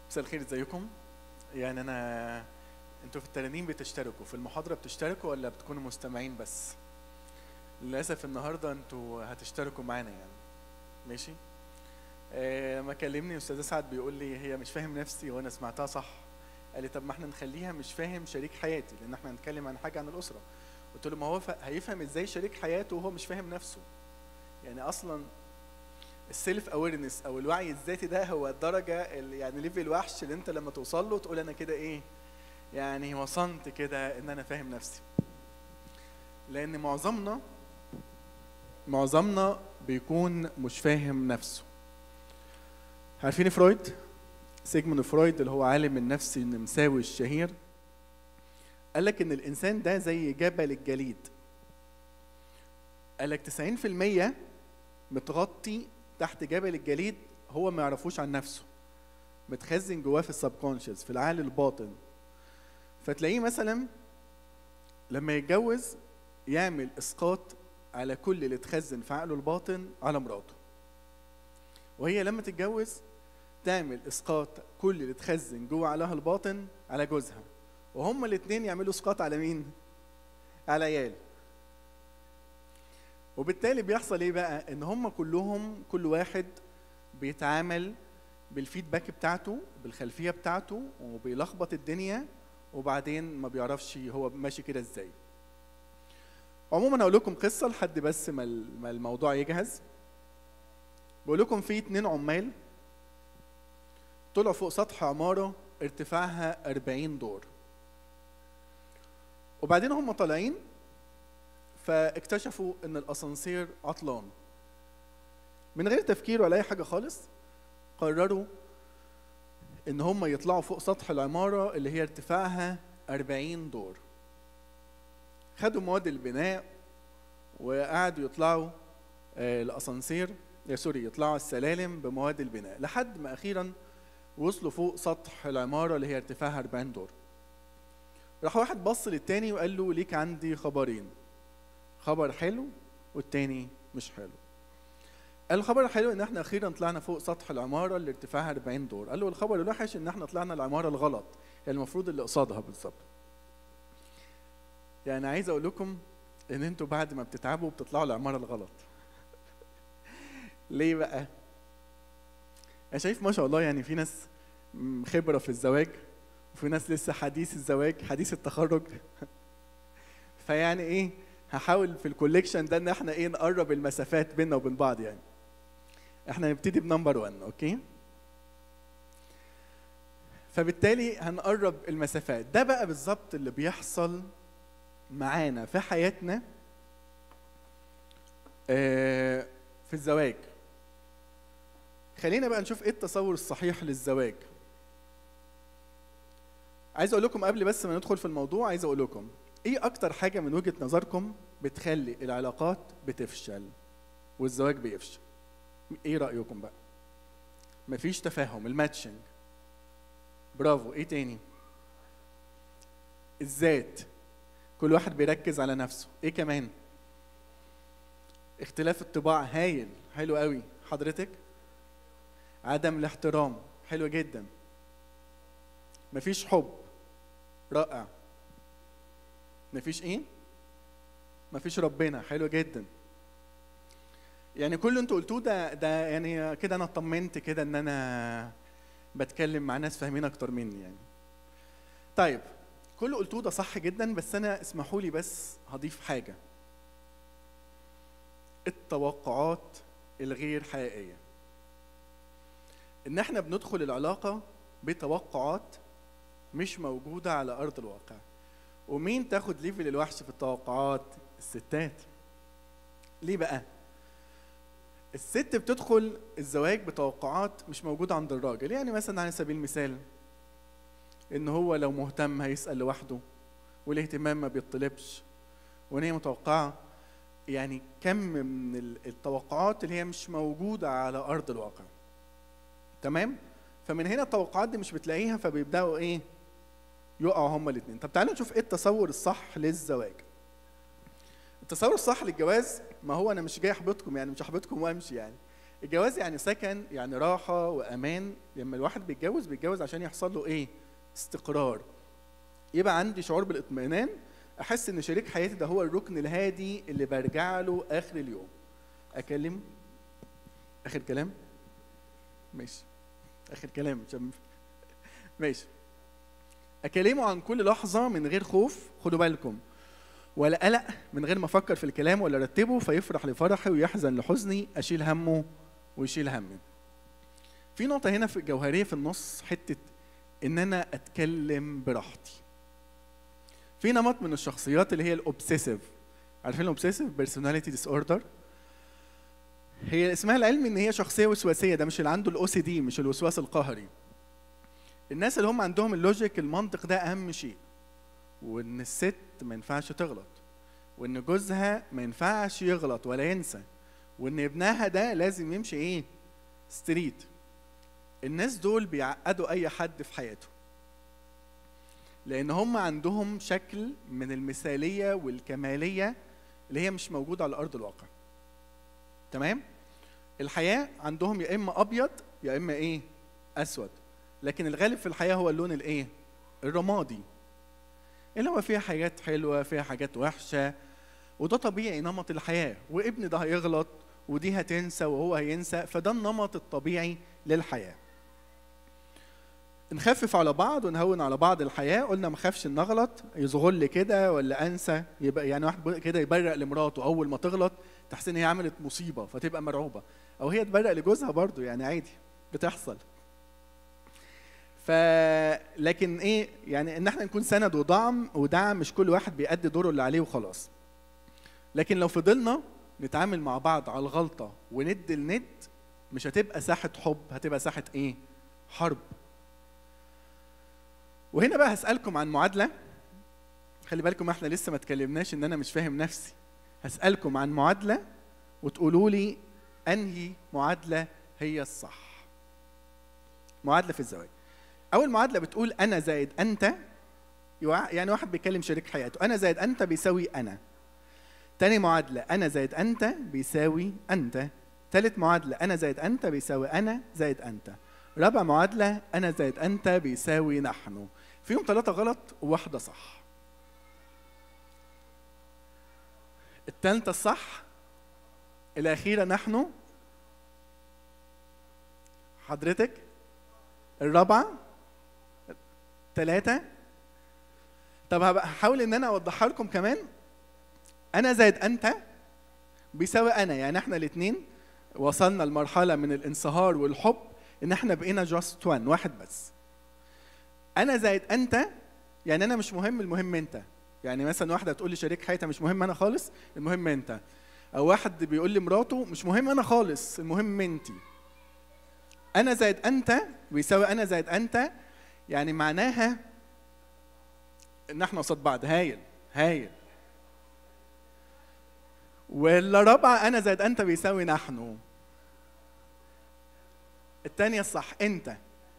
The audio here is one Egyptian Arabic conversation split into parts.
مساء الخير ازيكم يعني انا انتوا في الترانيم بتشتركوا في المحاضره بتشتركوا ولا بتكونوا مستمعين بس للاسف النهارده انتوا هتشتركوا معانا يعني ماشي آه، لما كلمني استاذ اسعد بيقول لي هي مش فاهم نفسي وانا سمعتها صح قال لي طب ما احنا نخليها مش فاهم شريك حياتي لان احنا هنتكلم عن حاجه عن الاسره قلت له ما هو ف- هيفهم ازاي شريك حياته وهو مش فاهم نفسه يعني اصلا السيلف اويرنس او الوعي الذاتي ده هو الدرجه اللي يعني ليفل وحش اللي انت لما توصل له تقول انا كده ايه يعني وصلت كده ان انا فاهم نفسي لان معظمنا معظمنا بيكون مش فاهم نفسه عارفين فرويد سيجموند فرويد اللي هو عالم النفس النمساوي الشهير قال لك ان الانسان ده زي جبل الجليد قال لك 90% متغطي تحت جبل الجليد هو ما يعرفوش عن نفسه متخزن جواه في السبكونشس في العقل الباطن فتلاقيه مثلا لما يتجوز يعمل اسقاط على كل اللي اتخزن في عقله الباطن على مراته وهي لما تتجوز تعمل اسقاط كل اللي اتخزن جوه عقلها الباطن على جوزها وهما الاثنين يعملوا اسقاط على مين على عيال وبالتالي بيحصل ايه بقى ان هم كلهم كل واحد بيتعامل بالفيدباك بتاعته بالخلفيه بتاعته وبيلخبط الدنيا وبعدين ما بيعرفش هو ماشي كده ازاي عموما اقول لكم قصه لحد بس ما ال- ما الموضوع يجهز بقول لكم في اتنين عمال طلعوا فوق سطح عماره ارتفاعها 40 دور وبعدين هم طالعين فاكتشفوا ان الاسانسير عطلان من غير تفكير ولا اي حاجه خالص قرروا ان هم يطلعوا فوق سطح العماره اللي هي ارتفاعها 40 دور خدوا مواد البناء وقعدوا يطلعوا آه، الاسانسير يا سوري يطلعوا السلالم بمواد البناء لحد ما اخيرا وصلوا فوق سطح العماره اللي هي ارتفاعها 40 دور راح واحد بص للتاني وقال له ليك عندي خبرين خبر حلو والتاني مش حلو قال الخبر الحلو ان احنا اخيرا طلعنا فوق سطح العماره اللي ارتفاعها 40 دور قال له الخبر الوحش ان احنا طلعنا العماره الغلط هي المفروض اللي قصادها بالظبط يعني عايز اقول لكم ان انتوا بعد ما بتتعبوا بتطلعوا العماره الغلط ليه بقى انا شايف ما شاء الله يعني في ناس م- خبره في الزواج وفي ناس لسه حديث الزواج حديث التخرج فيعني ايه هحاول في الكوليكشن ده ان احنا ايه نقرب المسافات بيننا وبين بعض يعني احنا نبتدي بنمبر 1 اوكي فبالتالي هنقرب المسافات ده بقى بالظبط اللي بيحصل معانا في حياتنا آه، في الزواج خلينا بقى نشوف ايه التصور الصحيح للزواج عايز اقول لكم قبل بس ما ندخل في الموضوع عايز اقول لكم ايه اكتر حاجه من وجهه نظركم بتخلي العلاقات بتفشل والزواج بيفشل ايه رايكم بقى مفيش تفاهم الماتشنج برافو ايه تاني الذات كل واحد بيركز على نفسه ايه كمان اختلاف الطباع هايل حلو قوي حضرتك عدم الاحترام حلو جدا مفيش حب رائع مفيش ايه مفيش ربنا حلو جدا يعني كل اللي انتوا قلتوه ده ده يعني كده انا اطمنت كده ان انا بتكلم مع ناس فاهمين اكتر مني يعني طيب كل اللي قلتوه ده صح جدا بس انا اسمحوا لي بس هضيف حاجه التوقعات الغير حقيقيه ان احنا بندخل العلاقه بتوقعات مش موجوده على ارض الواقع ومين تاخد ليفل الوحش في التوقعات الستات ليه بقى الست بتدخل الزواج بتوقعات مش موجوده عند الراجل يعني مثلا على سبيل المثال ان هو لو مهتم هيسال لوحده والاهتمام ما بيطلبش وان هي متوقعه يعني كم من ال- التوقعات اللي هي مش موجوده على ارض الواقع تمام فمن هنا التوقعات دي مش بتلاقيها فبيبداوا ايه يقعوا هما الاثنين طب تعالوا نشوف ايه التصور الصح للزواج التصور الصح للجواز ما هو انا مش جاي احبطكم يعني مش هحبطكم وامشي يعني الجواز يعني سكن يعني راحه وامان لما الواحد بيتجوز بيتجوز عشان يحصل له ايه استقرار يبقى عندي شعور بالاطمئنان احس ان شريك حياتي ده هو الركن الهادي اللي برجع له اخر اليوم اكلم اخر كلام ماشي اخر كلام عشان ماشي اكلمه عن كل لحظه من غير خوف خدوا بالكم ولا قلق من غير ما افكر في الكلام ولا ارتبه فيفرح لفرحي ويحزن لحزني اشيل همه ويشيل همي في نقطه هنا في جوهريه في النص حته ان انا اتكلم براحتي في نمط من الشخصيات اللي هي الاوبسيسيف عارفين الاوبسيسيف بيرسوناليتي ديس اوردر هي اسمها العلمي ان هي شخصيه وسواسيه ده مش اللي عنده الاو سي دي مش الوسواس القهري الناس اللي هم عندهم اللوجيك المنطق ده اهم شيء وان الست ما ينفعش تغلط وان جوزها ما ينفعش يغلط ولا ينسى وان ابنها ده لازم يمشي ايه ستريت الناس دول بيعقدوا اي حد في حياته لان هم عندهم شكل من المثاليه والكماليه اللي هي مش موجوده على ارض الواقع تمام الحياه عندهم يا اما ابيض يا اما ايه اسود لكن الغالب في الحياه هو اللون الايه الرمادي اللي هو فيها حاجات حلوه فيها حاجات وحشه وده طبيعي نمط الحياه وابن ده هيغلط ودي هتنسى وهو هينسى فده النمط الطبيعي للحياه نخفف على بعض ونهون على بعض الحياه قلنا ما خافش ان اغلط يصغر لي كده ولا انسى يبقى يعني واحد كده يبرق لمراته اول ما تغلط تحس ان هي عملت مصيبه فتبقى مرعوبه او هي تبرق لجوزها برضو يعني عادي بتحصل ف لكن ايه يعني ان احنا نكون سند ودعم ودعم مش كل واحد بيأدي دوره اللي عليه وخلاص لكن لو فضلنا نتعامل مع بعض على الغلطه وند لند مش هتبقى ساحه حب هتبقى ساحه ايه حرب وهنا بقى هسألكم عن معادلة خلي بالكم احنا لسه ما اتكلمناش ان انا مش فاهم نفسي هسألكم عن معادلة وتقولوا لي انهي معادلة هي الصح معادلة في الزواج اول معادلة بتقول انا زائد انت يعني واحد بيكلم شريك حياته انا زائد انت بيساوي انا تاني معادلة انا زائد انت بيساوي انت تالت معادلة انا زائد انت بيساوي انا زائد انت رابع معادلة أنا زائد أنت بيساوي نحن فيهم ثلاثة غلط وواحدة صح الثالثة الصح الأخيرة نحن حضرتك الرابعة ثلاثة طب هحاول إن أنا أوضحها لكم كمان أنا زائد أنت بيساوي أنا يعني إحنا الاتنين وصلنا لمرحلة من الانصهار والحب ان احنا بقينا جاست وان واحد بس انا زائد انت يعني انا مش مهم المهم انت يعني مثلا واحده تقول لي شريك حياتها مش مهم انا خالص المهم انت او واحد بيقول لي مراته مش مهم انا خالص المهم انت انا زائد انت بيساوي انا زائد انت يعني معناها ان احنا قصاد بعض هايل هايل والرابعه انا زائد انت بيساوي نحن الثانية الصح أنت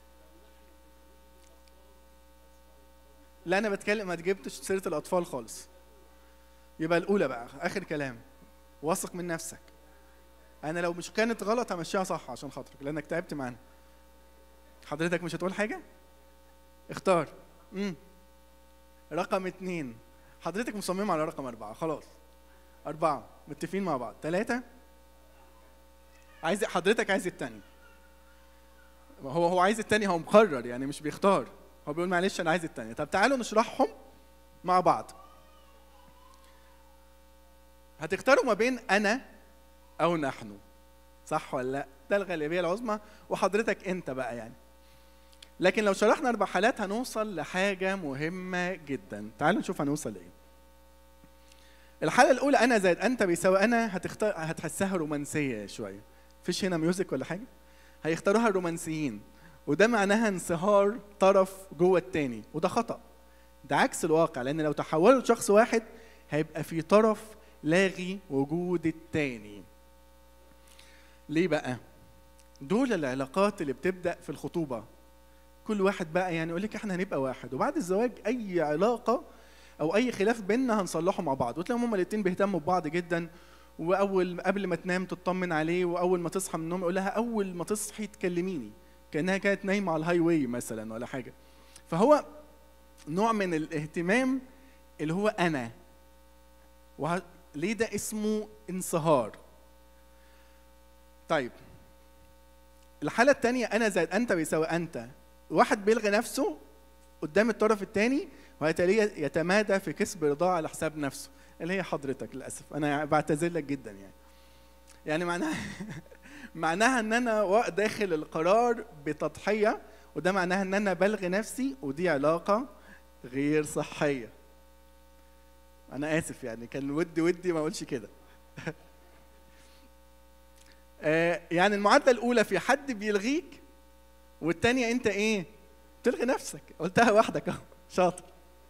لا أنا بتكلم ما جبتش سيرة الأطفال خالص يبقى الأولى بقى آخر كلام واثق من نفسك أنا لو مش كانت غلط همشيها صح عشان خاطرك لأنك تعبت معانا حضرتك مش هتقول حاجة؟ اختار امم رقم اتنين حضرتك مصممة على رقم أربعة خلاص أربعة متفقين مع بعض ثلاثة عايز حضرتك عايز التاني هو هو عايز التاني هو مقرر يعني مش بيختار هو بيقول معلش انا عايز التاني طب تعالوا نشرحهم مع بعض هتختاروا ما بين انا او نحن صح ولا لا ده الغالبيه العظمى وحضرتك انت بقى يعني لكن لو شرحنا اربع حالات هنوصل لحاجه مهمه جدا تعالوا نشوف هنوصل لايه الحاله الاولى انا زائد انت بيساوي انا هتختار هتحسها رومانسيه شويه فيش هنا ميوزك ولا حاجه هيختاروها الرومانسيين وده معناها انصهار طرف جوه التاني وده خطأ ده عكس الواقع لأن لو تحولوا لشخص واحد هيبقى في طرف لاغي وجود التاني ليه بقى؟ دول العلاقات اللي بتبدأ في الخطوبة كل واحد بقى يعني يقول لك احنا هنبقى واحد وبعد الزواج أي علاقة أو أي خلاف بيننا هنصلحه مع بعض وتلاقيهم هما الاتنين بيهتموا ببعض جدا واول قبل ما تنام تطمن عليه واول ما تصحى من النوم يقول لها اول ما تصحي تكلميني كانها كانت نايمه على الهاي واي مثلا ولا حاجه فهو نوع من الاهتمام اللي هو انا وه... ليه ده اسمه انصهار طيب الحالة الثانية أنا زائد أنت بيساوي أنت واحد بيلغي نفسه قدام الطرف الثاني وهيتلاقيه يتمادى في كسب رضاه على حساب نفسه اللي هي حضرتك للأسف أنا بعتذر لك جدا يعني يعني معناها معناها ان انا داخل القرار بتضحيه وده معناها ان انا بلغي نفسي ودي علاقه غير صحيه انا اسف يعني كان ودي ودي ما اقولش كده آه، يعني المعادله الاولى في حد بيلغيك والثانيه انت ايه تلغي نفسك قلتها وحدك اهو شاطر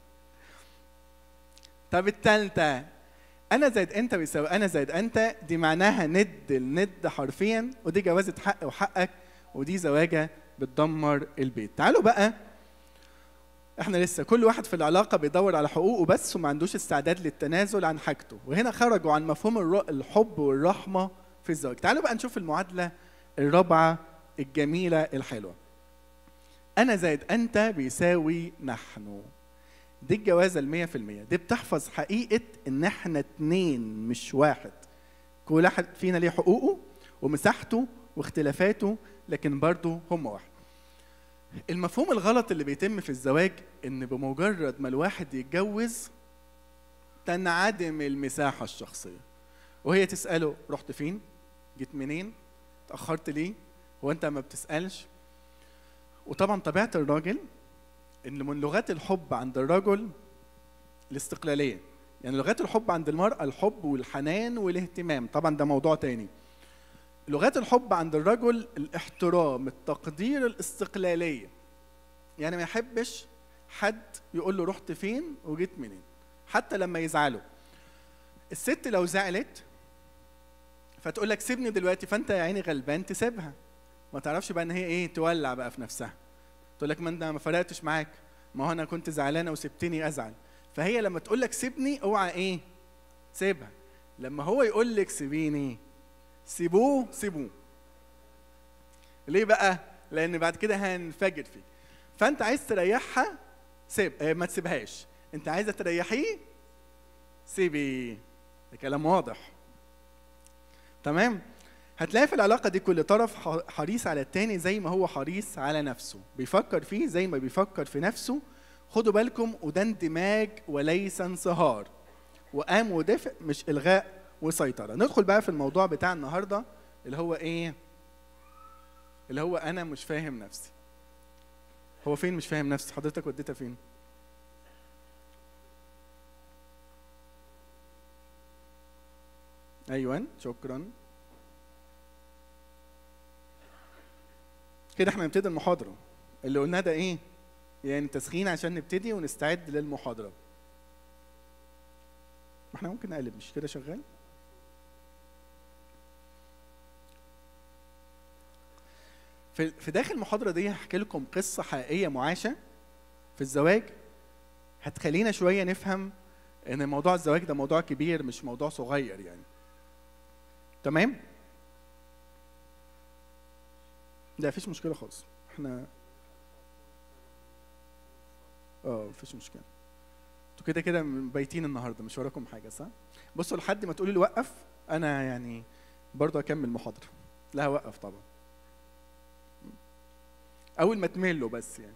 طب الثالثه انا زائد انت بيساوي انا زائد انت دي معناها ند الند حرفيا ودي جوازه حق وحقك ودي زواجه بتدمر البيت تعالوا بقى احنا لسه كل واحد في العلاقه بيدور على حقوقه بس وما عندوش استعداد للتنازل عن حاجته وهنا خرجوا عن مفهوم الر- الحب والرحمه في الزواج تعالوا بقى نشوف المعادله الرابعه الجميله الحلوه انا زائد انت بيساوي نحن دي الجوازه المية في المية دي بتحفظ حقيقة إن إحنا اتنين مش واحد كل واحد فينا ليه حقوقه ومساحته واختلافاته لكن برضه هم واحد المفهوم الغلط اللي بيتم في الزواج إن بمجرد ما الواحد يتجوز تنعدم المساحة الشخصية وهي تسأله رحت فين؟ جيت منين؟ اتأخرت ليه؟ هو أنت ما بتسألش؟ وطبعا طبيعة الراجل ان من لغات الحب عند الرجل الاستقلاليه يعني لغات الحب عند المراه الحب والحنان والاهتمام طبعا ده موضوع تاني لغات الحب عند الرجل الاحترام التقدير الاستقلاليه يعني ما يحبش حد يقول له رحت فين وجيت منين حتى لما يزعلوا الست لو زعلت فتقول لك سيبني دلوقتي فانت يا عيني غلبان تسيبها ما تعرفش بقى ان هي ايه تولع بقى في نفسها تقول لك ما انت ما فرقتش معاك ما هو انا كنت زعلانه وسبتني ازعل فهي لما تقول لك سيبني اوعى ايه سيبها لما هو يقول لك سيبيني سيبوه سيبوه ليه بقى لان بعد كده هنفجر فيك فانت عايز تريحها سيب اه ما تسيبهاش انت عايزه تريحيه سيبي ده كلام واضح تمام هتلاقي في العلاقة دي كل طرف ح- حريص على التاني زي ما هو حريص على نفسه بيفكر فيه زي ما بيفكر في نفسه خدوا بالكم وده اندماج وليس انصهار وقام ودفء مش إلغاء وسيطرة ندخل بقى في الموضوع بتاع النهاردة اللي هو إيه اللي هو أنا مش فاهم نفسي هو فين مش فاهم نفسي حضرتك وديتها فين أيوة شكرا كده احنا نبتدي المحاضرة اللي قلناه ده ايه؟ يعني تسخين عشان نبتدي ونستعد للمحاضرة ما احنا ممكن نقلب مش كده شغال؟ في في داخل المحاضرة دي هحكي لكم قصة حقيقية معاشة في الزواج هتخلينا شوية نفهم ان موضوع الزواج ده موضوع كبير مش موضوع صغير يعني تمام؟ لا مفيش مشكلة خالص احنا اه مفيش مشكلة انتوا كده كده بايتين النهارده مش وراكم حاجة صح؟ بصوا لحد ما تقولي لي وقف انا يعني برضه اكمل محاضرة لا هوقف طبعا اول ما تميل له بس يعني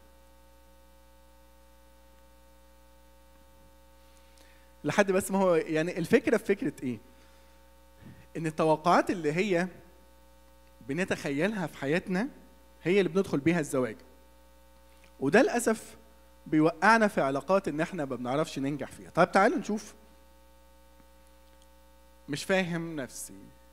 لحد بس ما هو يعني الفكرة في فكرة ايه؟ ان التوقعات اللي هي بنتخيلها في حياتنا هي اللي بندخل بيها الزواج وده للاسف بيوقعنا في علاقات ان احنا ما بنعرفش ننجح فيها طيب تعالوا نشوف مش فاهم نفسي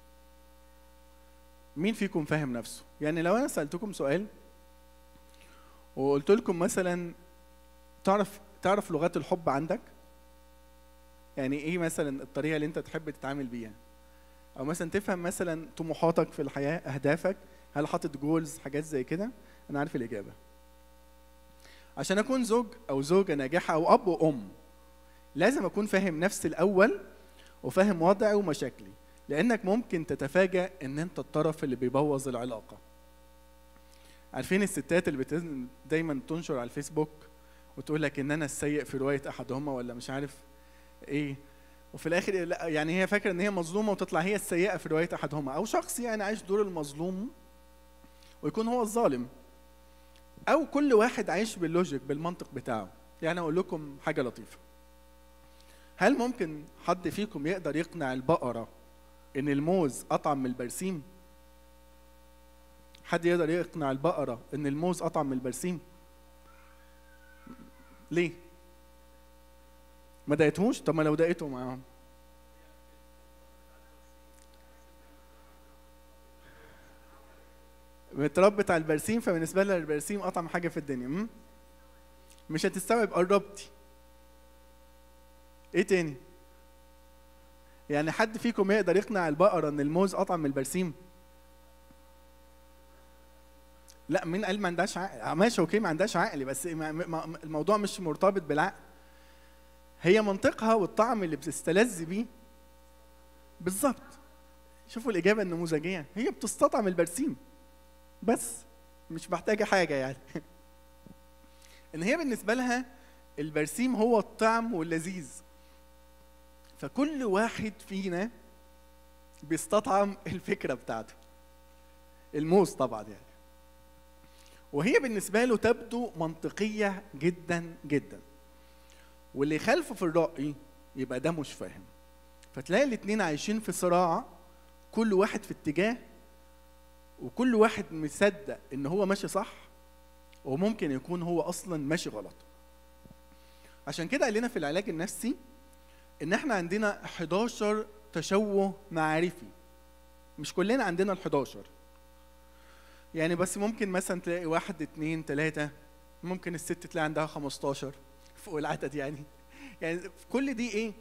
مين فيكم فاهم نفسه يعني لو انا سالتكم سؤال وقلت لكم مثلا تعرف تعرف لغات الحب عندك يعني ايه مثلا الطريقه اللي انت تحب تتعامل بيها او مثلا تفهم مثلا طموحاتك في الحياه اهدافك هل حاطط جولز حاجات زي كده انا عارف الاجابه عشان اكون زوج او زوجه ناجحه او اب وام لازم اكون فاهم نفسي الاول وفاهم وضعي ومشاكلي لانك ممكن تتفاجأ ان انت الطرف اللي بيبوظ العلاقه عارفين الستات اللي بت... دايما تنشر على الفيسبوك وتقول لك ان انا السيء في روايه احدهما ولا مش عارف ايه وفي الاخر لا يعني هي فاكره ان هي مظلومه وتطلع هي السيئه في روايه احدهما او شخص يعني عايش دور المظلوم ويكون هو الظالم او كل واحد عايش باللوجيك بالمنطق بتاعه يعني اقول لكم حاجه لطيفه هل ممكن حد فيكم يقدر يقنع البقره ان الموز اطعم من البرسيم حد يقدر يقنع البقره ان الموز اطعم من البرسيم ليه ما دقيتهوش طب ما لو دقيته معاهم متربت على البرسيم فبالنسبه لها البرسيم اطعم حاجه في الدنيا م? مش هتستوعب قربتي ايه تاني يعني حد فيكم يقدر يقنع البقره ان الموز اطعم من البرسيم لا مين قال ما عندهاش عقل ماشي اوكي ما عندهاش عقل بس ما ما الموضوع مش مرتبط بالعقل هي منطقها والطعم اللي بتستلذ بيه بالظبط شوفوا الاجابه النموذجيه هي بتستطعم البرسيم بس مش محتاجه حاجه يعني ان هي بالنسبه لها البرسيم هو الطعم واللذيذ فكل واحد فينا بيستطعم الفكره بتاعته الموز طبعا يعني وهي بالنسبه له تبدو منطقيه جدا جدا واللي يخالفه في الراي يبقى ده مش فاهم فتلاقي الاتنين عايشين في صراع كل واحد في اتجاه وكل واحد مصدق ان هو ماشي صح وممكن يكون هو اصلا ماشي غلط عشان كده قال لنا في العلاج النفسي ان احنا عندنا 11 تشوه معرفي مش كلنا عندنا ال 11 يعني بس ممكن مثلا تلاقي واحد اتنين تلاتة ممكن الست تلاقي عندها 15 فوق العدد يعني يعني كل دي ايه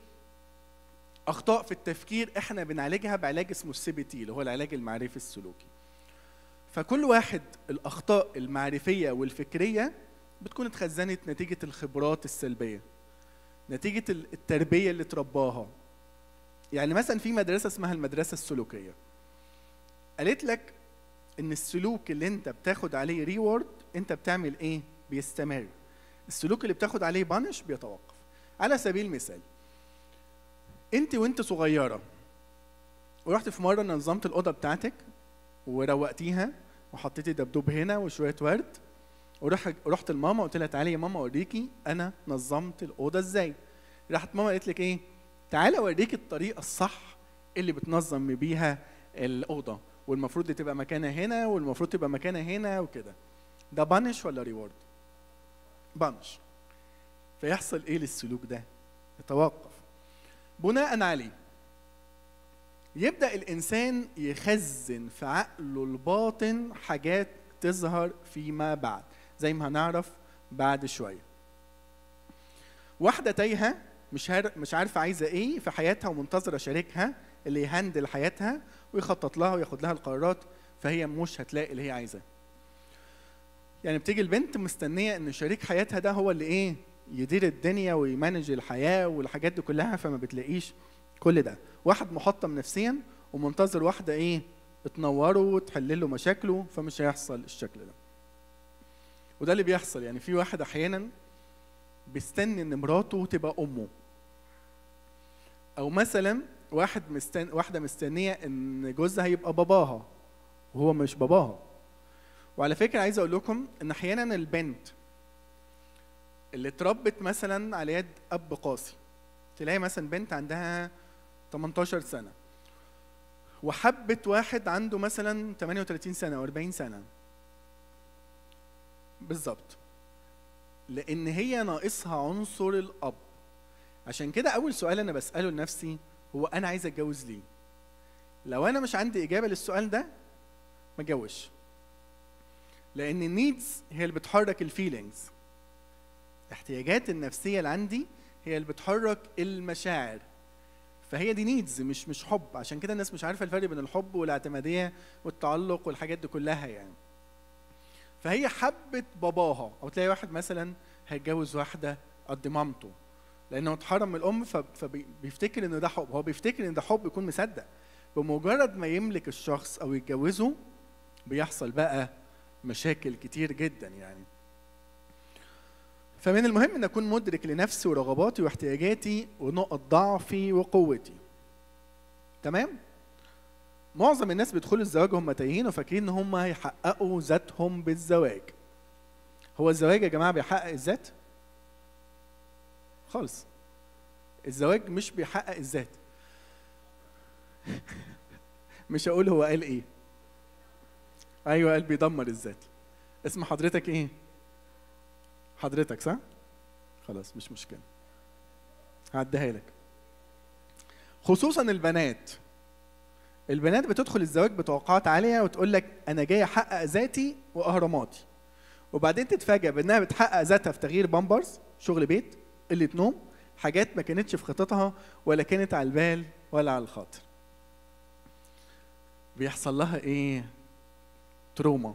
اخطاء في التفكير احنا بنعالجها بعلاج اسمه السي بي تي اللي هو العلاج المعرفي السلوكي فكل واحد الاخطاء المعرفيه والفكريه بتكون اتخزنت نتيجه الخبرات السلبيه نتيجه التربيه اللي ترباها يعني مثلا في مدرسه اسمها المدرسه السلوكيه قالت لك ان السلوك اللي انت بتاخد عليه ريورد انت بتعمل ايه بيستمر السلوك اللي بتاخد عليه بانش بيتوقف على سبيل المثال انت وانت صغيره ورحت في مره نظمت الاوضه بتاعتك وروقتيها وحطيتي دبدوب هنا وشويه ورد ورحت رحت لماما قلت لها تعالي يا ماما اوريكي انا نظمت الاوضه ازاي راحت ماما قالت لك ايه تعالى اوريكي الطريقه الصح اللي بتنظم بيها الاوضه والمفروض تبقى مكانها هنا والمفروض تبقى مكانها هنا وكده ده بانش ولا ريورد بانش فيحصل ايه للسلوك ده يتوقف بناء عليه يبدا الانسان يخزن في عقله الباطن حاجات تظهر فيما بعد زي ما هنعرف بعد شويه واحده تايهه مش هار... مش عارفه عايزه ايه في حياتها ومنتظره شريكها اللي يهندل حياتها ويخطط لها وياخد لها القرارات فهي مش هتلاقي اللي هي عايزاه يعني بتيجي البنت مستنيه ان شريك حياتها ده هو اللي ايه يدير الدنيا ويمانج الحياه والحاجات دي كلها فما بتلاقيش كل ده واحد محطم نفسيا ومنتظر واحده ايه تنوره وتحل له مشاكله فمش هيحصل الشكل ده وده اللي بيحصل يعني في واحد احيانا بيستني ان مراته تبقى امه او مثلا واحد مستن... واحده مستنيه ان جوزها هيبقى باباها وهو مش باباها وعلى فكره عايز اقول لكم ان احيانا البنت اللي اتربت مثلا على يد اب قاسي تلاقي مثلا بنت عندها 18 سنه وحبت واحد عنده مثلا 38 سنه او 40 سنه بالظبط لان هي ناقصها عنصر الاب عشان كده اول سؤال انا بساله لنفسي هو انا عايز اتجوز ليه لو انا مش عندي اجابه للسؤال ده ما اتجوزش لان النيدز هي اللي بتحرك الفيلينجز الاحتياجات النفسيه اللي عندي هي اللي بتحرك المشاعر فهي دي نيدز مش مش حب عشان كده الناس مش عارفه الفرق بين الحب والاعتماديه والتعلق والحاجات دي كلها يعني فهي حبت باباها او تلاقي واحد مثلا هيتجوز واحده قد مامته لانه اتحرم من الام فبيفتكر ان ده حب هو بيفتكر ان ده حب يكون مصدق بمجرد ما يملك الشخص او يتجوزه بيحصل بقى مشاكل كتير جدا يعني فمن المهم ان اكون مدرك لنفسي ورغباتي واحتياجاتي ونقط ضعفي وقوتي تمام معظم الناس بيدخلوا الزواج وهم تايهين وفاكرين ان هم هيحققوا ذاتهم بالزواج هو الزواج يا جماعه بيحقق الذات خالص الزواج مش بيحقق الذات مش هقول هو قال ايه ايوه قال بيدمر الذات اسم حضرتك ايه حضرتك صح خلاص مش مشكله هعديها لك خصوصا البنات البنات بتدخل الزواج بتوقعات عاليه وتقول لك انا جاي احقق ذاتي واهراماتي وبعدين تتفاجئ بانها بتحقق ذاتها في تغيير بامبرز شغل بيت قله نوم حاجات ما كانتش في خططها ولا كانت على البال ولا على الخاطر بيحصل لها ايه تروما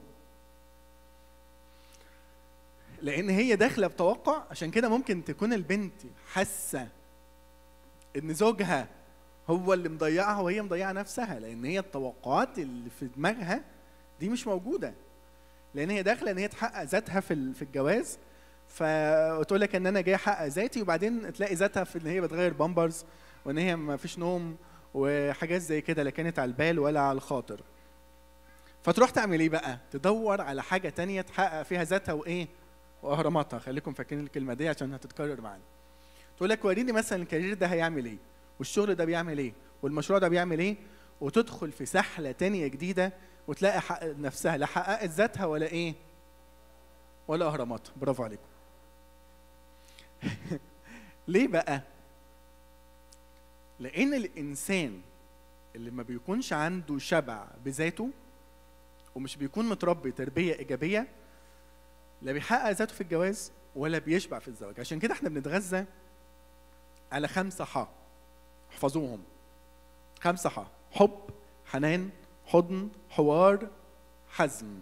لان هي داخله بتوقع عشان كده ممكن تكون البنت حاسه ان زوجها هو اللي مضيعها وهي مضيعه نفسها لان هي التوقعات اللي في دماغها دي مش موجوده لان هي داخله ان هي تحقق ذاتها في في الجواز فتقول لك ان انا جاي احقق ذاتي وبعدين تلاقي ذاتها في ان هي بتغير بامبرز وان هي ما فيش نوم وحاجات زي كده لا كانت على البال ولا على الخاطر فتروح تعمل ايه بقى تدور على حاجه تانية تحقق فيها ذاتها وايه واهراماتها خليكم فاكرين الكلمه دي عشان هتتكرر معانا تقول لك وريني مثلا الكارير ده هيعمل ايه والشغل ده بيعمل ايه والمشروع ده بيعمل ايه وتدخل في سحله تانية جديده وتلاقي حق نفسها لا حققت ذاتها ولا ايه ولا اهراماتها برافو عليكم ليه بقى لان الانسان اللي ما بيكونش عنده شبع بذاته ومش بيكون متربي تربيه ايجابيه لا بيحقق ذاته في الجواز ولا بيشبع في الزواج عشان كده احنا بنتغذى على خمسه ح احفظوهم خمسه ح حب حنان حضن حوار حزم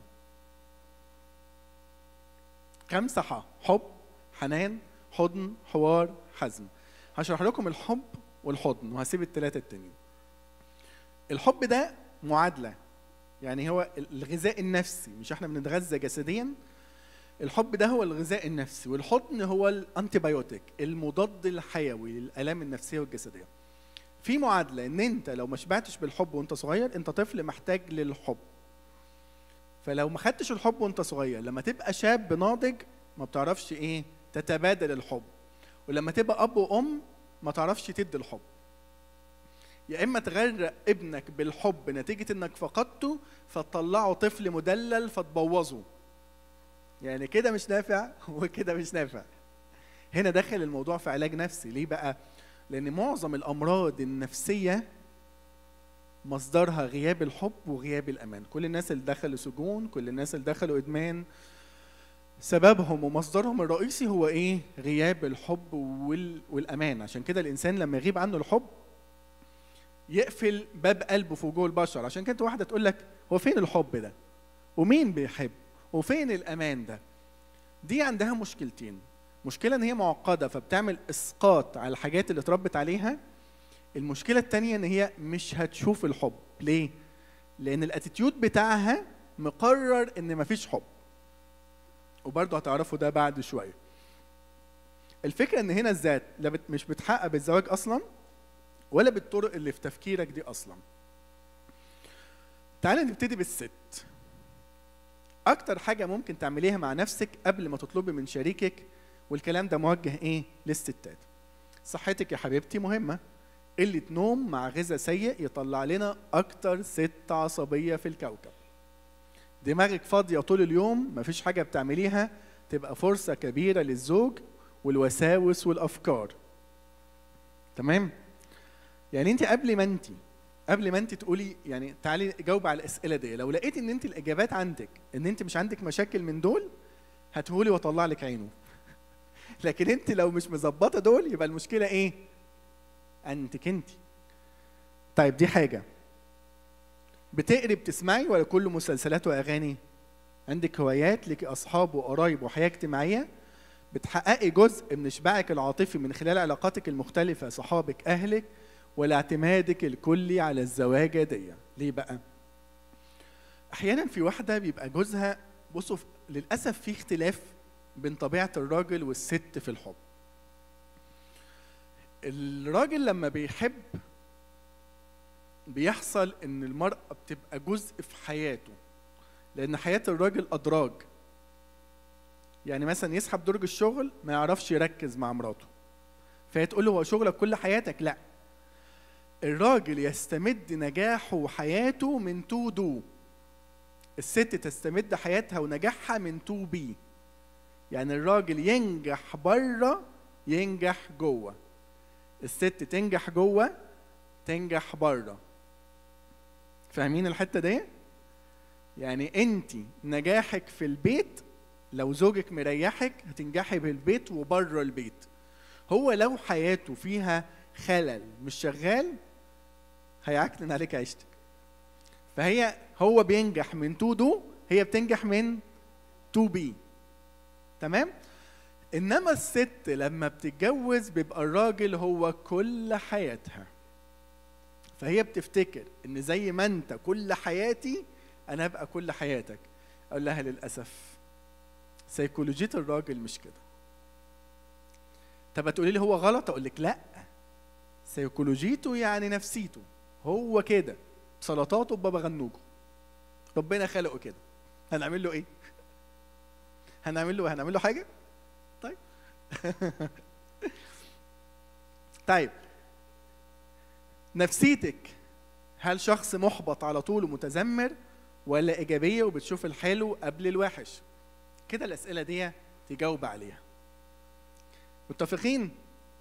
خمسه ح حب حنان حضن حوار حزم هشرح لكم الحب والحضن وهسيب الثلاثه التانيين الحب ده معادله يعني هو الغذاء النفسي مش احنا بنتغذى جسديا الحب ده هو الغذاء النفسي والحضن هو الانتيبيوتيك المضاد الحيوي للالام النفسيه والجسديه في معادله ان انت لو ما شبعتش بالحب وانت صغير انت طفل محتاج للحب فلو ما خدتش الحب وانت صغير لما تبقى شاب ناضج ما بتعرفش ايه تتبادل الحب ولما تبقى اب وام ما تعرفش تدي الحب يا اما تغرق ابنك بالحب نتيجه انك فقدته فتطلعه طفل مدلل فتبوظه يعني كده مش نافع وكده مش نافع هنا دخل الموضوع في علاج نفسي ليه بقى لان معظم الامراض النفسيه مصدرها غياب الحب وغياب الامان كل الناس اللي دخلوا سجون كل الناس اللي دخلوا ادمان سببهم ومصدرهم الرئيسي هو ايه غياب الحب وال... والامان عشان كده الانسان لما يغيب عنه الحب يقفل باب قلبه في وجوه البشر عشان كده واحده تقول لك هو فين الحب ده ومين بيحب وفين الامان ده دي عندها مشكلتين مشكله ان هي معقده فبتعمل اسقاط على الحاجات اللي اتربت عليها المشكله الثانيه ان هي مش هتشوف الحب ليه لان الاتيتيود بتاعها مقرر ان مفيش حب وبرضه هتعرفوا ده بعد شويه الفكره ان هنا الذات لا بت مش بتحقق بالزواج اصلا ولا بالطرق اللي في تفكيرك دي اصلا تعالى نبتدي بالست اكتر حاجه ممكن تعمليها مع نفسك قبل ما تطلبي من شريكك والكلام ده موجه ايه للستات صحتك يا حبيبتي مهمه قله نوم مع غذاء سيء يطلع لنا اكتر ست عصبيه في الكوكب دماغك فاضيه طول اليوم مفيش حاجه بتعمليها تبقى فرصه كبيره للزوج والوساوس والافكار تمام يعني انت قبل ما انت قبل ما انت تقولي يعني تعالي جاوب على الاسئله دي لو لقيت ان انت الاجابات عندك ان انت مش عندك مشاكل من دول هتقولي واطلع لك عينه لكن انت لو مش مظبطه دول يبقى المشكله ايه انتك انت طيب دي حاجه بتقري بتسمعي ولا كله مسلسلات واغاني عندك هوايات لك اصحاب وقرايب وحياه اجتماعيه بتحققي جزء من اشباعك العاطفي من خلال علاقاتك المختلفه صحابك اهلك ولا اعتمادك الكلي على الزواجه دي ليه بقى احيانا في واحده بيبقى جوزها بصوا ف- للاسف في اختلاف بين طبيعه الراجل والست في الحب الراجل لما بيحب بيحصل ان المراه بتبقى جزء في حياته لان حياه الراجل ادراج يعني مثلا يسحب درج الشغل ما يعرفش يركز مع مراته فهي تقول له هو شغلك كل حياتك لا الراجل يستمد نجاحه وحياته من تو دو الست تستمد حياتها ونجاحها من تو بي يعني الراجل ينجح بره ينجح جوه الست تنجح جوه تنجح بره فاهمين الحته دي يعني انت نجاحك في البيت لو زوجك مريحك هتنجحي بالبيت وبره البيت هو لو حياته فيها خلل مش شغال هيعكنن عليك عيشتك فهي هو بينجح من تو دو هي بتنجح من تو بي تمام انما الست لما بتتجوز بيبقى الراجل هو كل حياتها فهي بتفتكر ان زي ما انت كل حياتي انا ابقى كل حياتك اقول لها للاسف سيكولوجيه الراجل مش كده طب هتقولي لي هو غلط اقول لك لا سيكولوجيته يعني نفسيته هو كده سلطاته ببابا غنوجه ربنا خلقه كده هنعمل له ايه هنعمل له هنعمل له حاجه طيب طيب نفسيتك هل شخص محبط على طول ومتذمر ولا ايجابيه وبتشوف الحلو قبل الوحش كده الاسئله دي تجاوب عليها متفقين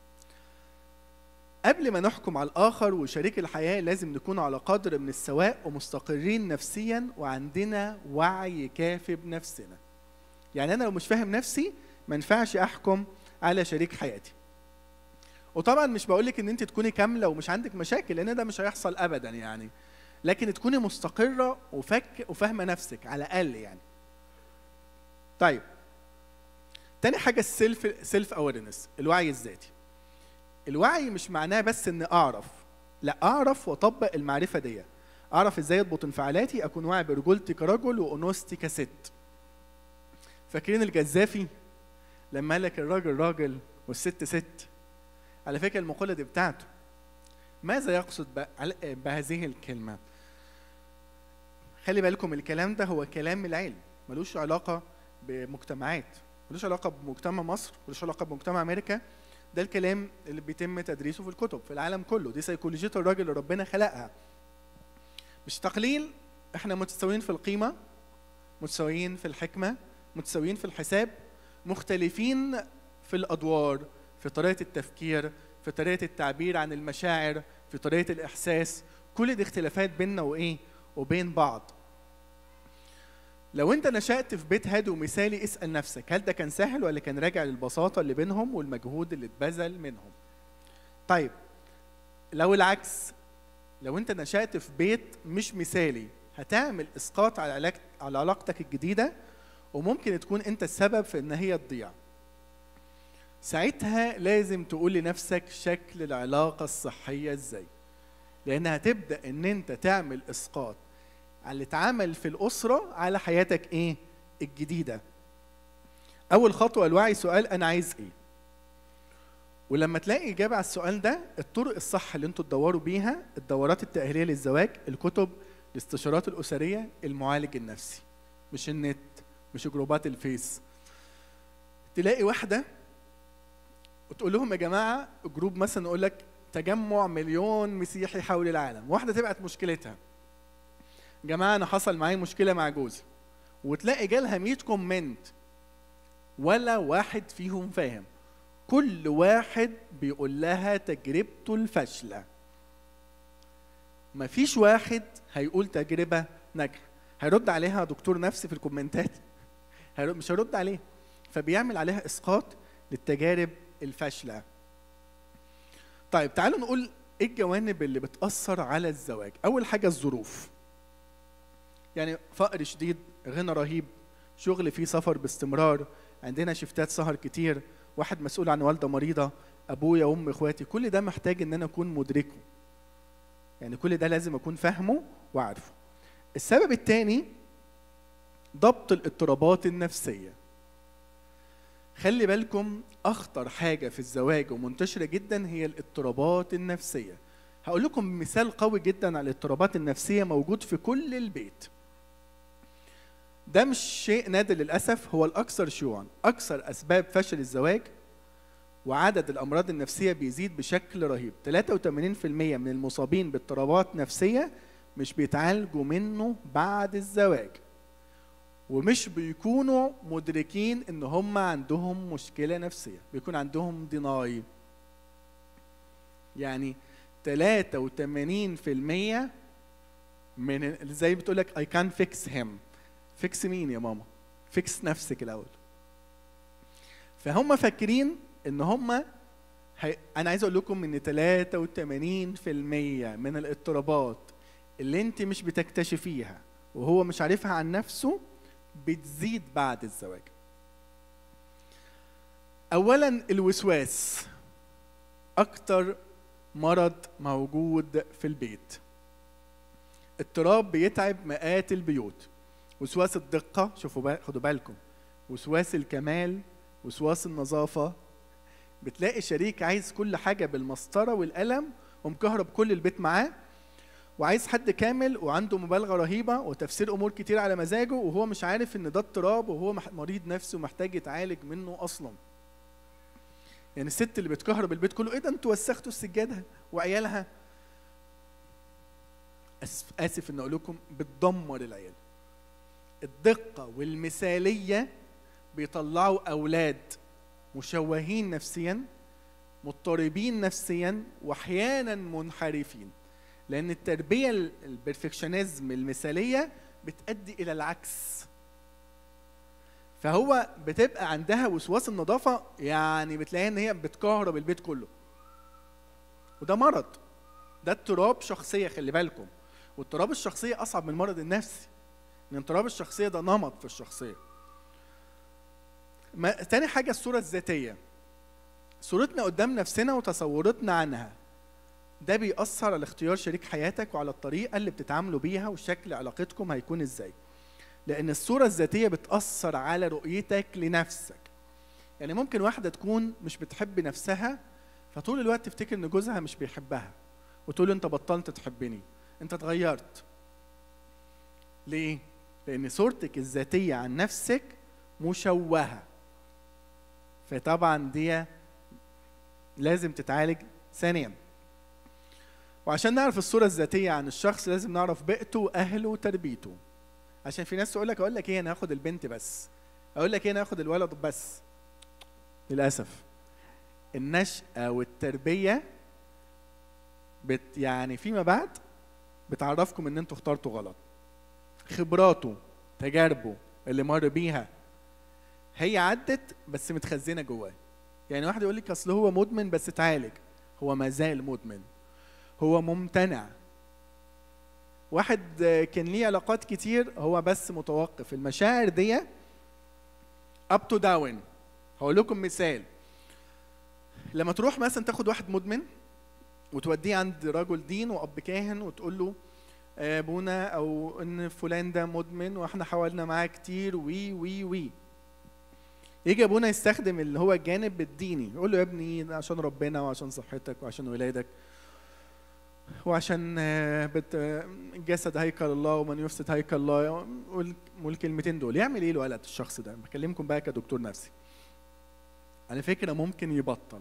قبل ما نحكم على الآخر وشريك الحياة لازم نكون على قدر من السواء ومستقرين نفسيا وعندنا وعي كافي بنفسنا يعني أنا لو مش فاهم نفسي ما ينفعش أحكم على شريك حياتي وطبعا مش بقولك ان انت تكوني كامله ومش عندك مشاكل لان ده مش هيحصل ابدا يعني لكن تكوني مستقره وفك وفاهمه نفسك على الاقل يعني طيب تاني حاجه السيلف سيلف اويرنس الوعي الذاتي الوعي مش معناه بس ان اعرف لا اعرف واطبق المعرفه دي اعرف ازاي اضبط انفعالاتي اكون واعي برجولتي كرجل وانوثتي كست فاكرين الجزافي لما قال لك الراجل راجل والست ست على فكره المقوله دي بتاعته ماذا يقصد ب- بهذه الكلمه خلي بالكم الكلام ده هو كلام العلم ملوش علاقه بمجتمعات ملوش علاقه بمجتمع مصر ملوش علاقه بمجتمع امريكا ده الكلام اللي بيتم تدريسه في الكتب في العالم كله دي سيكولوجيه الراجل اللي ربنا خلقها مش تقليل احنا متساويين في القيمه متساويين في الحكمه متساويين في الحساب مختلفين في الادوار في طريقه التفكير في طريقه التعبير عن المشاعر في طريقه الاحساس كل دي اختلافات بيننا وايه وبين بعض لو انت نشأت في بيت هادي ومثالي اسأل نفسك هل ده كان سهل ولا كان راجع للبساطة اللي بينهم والمجهود اللي اتبذل منهم طيب لو العكس لو انت نشأت في بيت مش مثالي هتعمل اسقاط على علاق- على علاقتك الجديدة وممكن تكون انت السبب في ان هي تضيع ساعتها لازم تقول لنفسك شكل العلاقة الصحية ازاي لان هتبدأ ان انت تعمل اسقاط على اللي اتعمل في الأسرة على حياتك ايه الجديدة أول خطوة الوعي سؤال أنا عايز ايه ولما تلاقي إجابة على السؤال ده الطرق الصح اللي انتوا تدوروا بيها الدورات التأهيلية للزواج الكتب الاستشارات الأسرية المعالج النفسي مش النت مش جروبات الفيس تلاقي واحدة وتقول لهم يا جماعة جروب مثلا يقول لك تجمع مليون مسيحي حول العالم واحدة تبعت مشكلتها جماعة أنا حصل معايا مشكلة مع جوزي وتلاقي جالها 100 كومنت ولا واحد فيهم فاهم كل واحد بيقول لها تجربته الفاشلة مفيش واحد هيقول تجربة ناجحة هيرد عليها دكتور نفسي في الكومنتات هيرد مش هيرد عليه فبيعمل عليها اسقاط للتجارب الفاشله طيب تعالوا نقول ايه الجوانب اللي بتاثر على الزواج اول حاجه الظروف يعني فقر شديد غنى رهيب شغل فيه سفر باستمرار عندنا شفتات سهر كتير واحد مسؤول عن والده مريضه ابويا وام اخواتي كل ده محتاج ان انا اكون مدركه يعني كل ده لازم اكون فاهمه وعارفه السبب الثاني ضبط الاضطرابات النفسيه خلي بالكم اخطر حاجه في الزواج ومنتشره جدا هي الاضطرابات النفسيه هقول لكم مثال قوي جدا على الاضطرابات النفسيه موجود في كل البيت ده مش شيء نادر للاسف هو الاكثر شيوعا اكثر اسباب فشل الزواج وعدد الامراض النفسيه بيزيد بشكل رهيب 83% من المصابين باضطرابات نفسيه مش بيتعالجوا منه بعد الزواج ومش بيكونوا مدركين ان هم عندهم مشكله نفسيه بيكون عندهم ديناي يعني 83% من زي بتقول لك I can fix him فيكس مين يا ماما فيكس نفسك الاول فهم فاكرين ان هم هي... انا عايز اقول لكم ان 83% من الاضطرابات اللي انت مش بتكتشفيها وهو مش عارفها عن نفسه بتزيد بعد الزواج اولا الوسواس اكتر مرض موجود في البيت اضطراب بيتعب مئات البيوت وسواس الدقة شوفوا بال... خدوا بالكم وسواس الكمال وسواس النظافة بتلاقي شريك عايز كل حاجة بالمسطرة والقلم ومكهرب كل البيت معاه وعايز حد كامل وعنده مبالغة رهيبة وتفسير أمور كتير على مزاجه وهو مش عارف إن ده اضطراب وهو مريض نفسي ومحتاج يتعالج منه أصلا. يعني الست اللي بتكهرب البيت كله إيه ده أنتوا وسختوا السجادة وعيالها آسف آسف إن أقول لكم بتدمر العيال. الدقة والمثالية بيطلعوا أولاد مشوهين نفسيا مضطربين نفسيا واحيانا منحرفين لان التربيه البرفكشنزم المثاليه بتؤدي الى العكس فهو بتبقى عندها وسواس النظافه يعني بتلاقيها ان هي بتكهرب البيت كله وده مرض ده اضطراب شخصيه خلي بالكم واضطراب الشخصيه اصعب من المرض النفسي ان اضطراب الشخصيه ده نمط في الشخصيه ما تاني حاجه الصوره الذاتيه صورتنا قدام نفسنا وتصورتنا عنها ده بيأثر على اختيار شريك حياتك وعلى الطريقة اللي بتتعاملوا بيها وشكل علاقتكم هيكون ازاي لأن الصورة الذاتية بتأثر على رؤيتك لنفسك يعني ممكن واحدة تكون مش بتحب نفسها فطول الوقت تفتكر ان جوزها مش بيحبها وتقول له انت بطلت تحبني انت اتغيرت ليه؟ لأن صورتك الذاتية عن نفسك مشوهة فطبعا دي لازم تتعالج ثانيا وعشان نعرف الصورة الذاتية عن الشخص لازم نعرف بيئته وأهله وتربيته عشان في ناس تقول لك أقول لك إيه أنا هاخد البنت بس أقول لك إيه أنا هاخد الولد بس للأسف النشأة والتربية بت يعني فيما بعد بتعرفكم إن أنتوا اخترتوا غلط خبراته تجاربه اللي مر بيها هي عدت بس متخزنة جواه يعني واحد يقول لك اصل هو مدمن بس اتعالج هو ما زال مدمن هو ممتنع واحد كان ليه علاقات كتير هو بس متوقف المشاعر دي اب تو داون هقول لكم مثال لما تروح مثلا تاخد واحد مدمن وتوديه عند رجل دين واب كاهن وتقول له ابونا او ان فلان ده مدمن واحنا حاولنا معاه كتير وي وي وي يجي ابونا يستخدم اللي هو الجانب الديني يقول له يا ابني عشان ربنا وعشان صحتك وعشان ولادك وعشان بت... الجسد هيكل الله ومن يفسد هيكل الله والكلمتين دول يعمل ايه الولد الشخص ده بكلمكم بقى كدكتور نفسي على فكره ممكن يبطل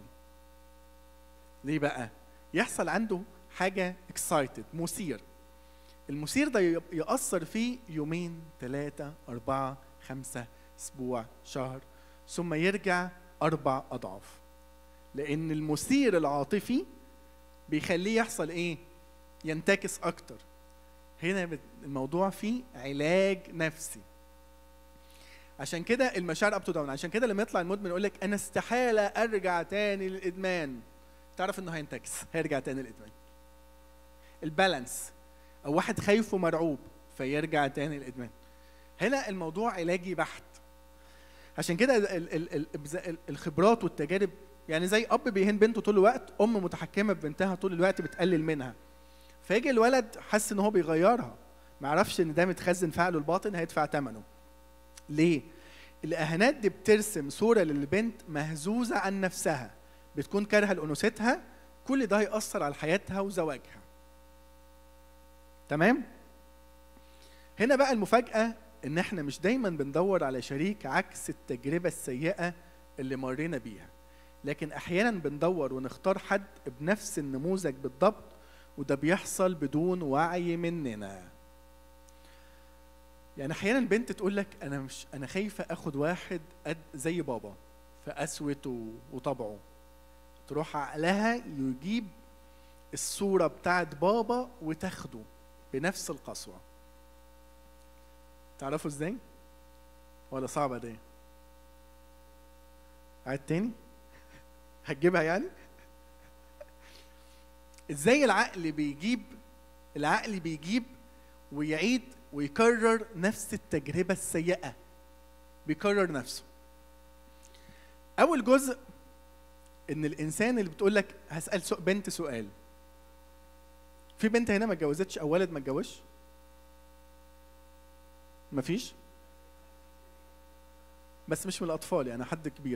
ليه بقى يحصل عنده حاجه اكسايتد مثير المثير ده يأثر فيه يومين ثلاثة أربعة خمسة أسبوع شهر ثم يرجع أربع أضعاف لأن المثير العاطفي بيخليه يحصل إيه؟ ينتكس أكتر هنا الموضوع فيه علاج نفسي عشان كده المشاعر اب تو داون عشان كده لما يطلع المدمن يقول لك انا استحاله ارجع تاني للادمان تعرف انه هينتكس هيرجع تاني للادمان البالانس او واحد خايف ومرعوب فيرجع تاني للادمان هنا الموضوع علاجي بحت عشان كده الخبرات والتجارب يعني زي اب بيهين بنته طول الوقت ام متحكمه ببنتها طول الوقت بتقلل منها فيجي الولد حس ان هو بيغيرها ما يعرفش ان ده متخزن في عقله الباطن هيدفع ثمنه ليه الاهانات دي بترسم صوره للبنت مهزوزه عن نفسها بتكون كارهه لانوثتها كل ده هيأثر على حياتها وزواجها تمام هنا بقى المفاجأة إن إحنا مش دايما بندور على شريك عكس التجربة السيئة اللي مرينا بيها لكن أحيانا بندور ونختار حد بنفس النموذج بالضبط وده بيحصل بدون وعي مننا يعني أحيانا البنت تقول لك أنا مش أنا خايفة آخد واحد قد زي بابا في قسوته وطبعه تروح عقلها يجيب الصورة بتاعت بابا وتاخده بنفس القسوة تعرفوا ازاي؟ ولا صعبة دي؟ عاد تاني؟ هتجيبها يعني؟ ازاي العقل بيجيب العقل بيجيب ويعيد ويكرر نفس التجربة السيئة بيكرر نفسه أول جزء إن الإنسان اللي بتقول لك هسأل سؤ- بنت سؤال في بنت هنا ما اتجوزتش او ولد ما اتجوزش مفيش بس مش من الاطفال يعني حد كبير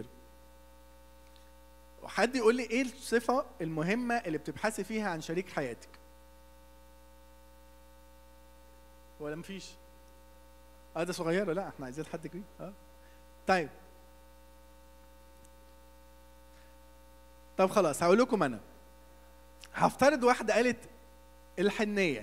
وحد يقول لي ايه الصفه المهمه اللي بتبحثي فيها عن شريك حياتك ولا مفيش اه ده صغيره لا احنا عايزين حد كبير اه طيب طب خلاص هقول لكم انا هفترض واحده قالت الحنيه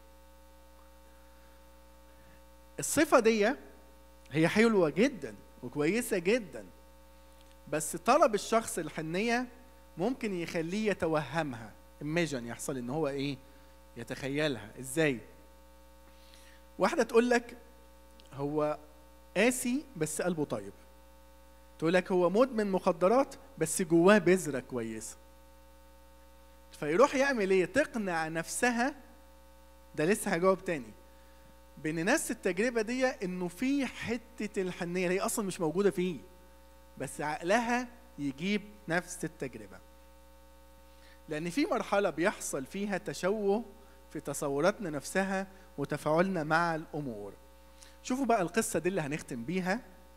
الصفه دي هي حلوه جدا وكويسه جدا بس طلب الشخص الحنيه ممكن يخليه يتوهمها imagine يحصل ان هو ايه يتخيلها ازاي واحده تقول لك هو قاسي بس قلبه طيب تقول لك هو مدمن مخدرات بس جواه بذره كويسه فيروح يعمل ايه تقنع نفسها ده لسه هجاوب تاني بان نفس التجربه دي انه في حته الحنيه اللي هي اصلا مش موجوده فيه بس عقلها يجيب نفس التجربه لان في مرحله بيحصل فيها تشوه في تصوراتنا نفسها وتفاعلنا مع الامور شوفوا بقى القصه دي اللي هنختم بيها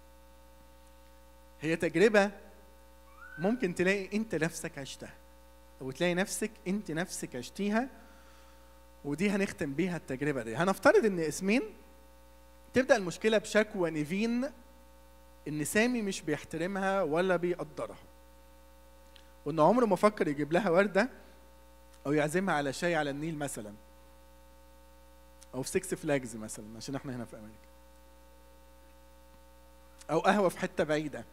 هي تجربه ممكن تلاقي انت نفسك عشتها او تلاقي نفسك انت نفسك عشتيها ودي هنختم بيها التجربه دي هنفترض ان اسمين تبدا المشكله بشكوى نيفين ان سامي مش بيحترمها ولا بيقدرها وان عمره ما فكر يجيب لها ورده او يعزمها على شاي على النيل مثلا او في سكس فلاجز مثلا عشان احنا هنا في امريكا او قهوه في حته بعيده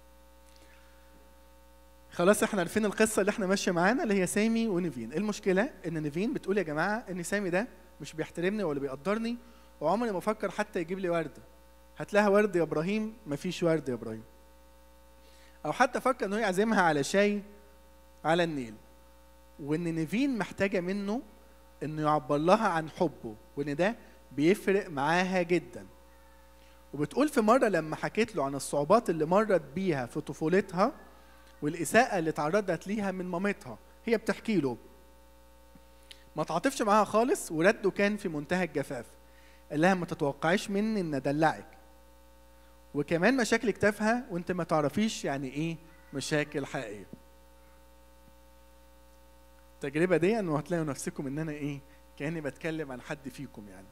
خلاص احنا عارفين القصه اللي احنا ماشيه معانا اللي هي سامي ونيفين المشكله ان نيفين بتقول يا جماعه ان سامي ده مش بيحترمني ولا بيقدرني وعمري ما افكر حتى يجيب لي ورده هات لها ورد يا ابراهيم مفيش ورد يا ابراهيم او حتى فكر ان هو يعزمها على شاي على النيل وان نيفين محتاجه منه انه يعبر لها عن حبه وان ده بيفرق معاها جدا وبتقول في مره لما حكيت له عن الصعوبات اللي مرت بيها في طفولتها والإساءة اللي تعرضت ليها من مامتها هي بتحكي له ما تعاطفش معاها خالص ورده كان في منتهى الجفاف قال لها ما تتوقعيش مني ان ادلعك وكمان مشاكلك تافهه وانت ما تعرفيش يعني ايه مشاكل حقيقيه التجربه دي انه هتلاقوا نفسكم ان انا ايه كاني بتكلم عن حد فيكم يعني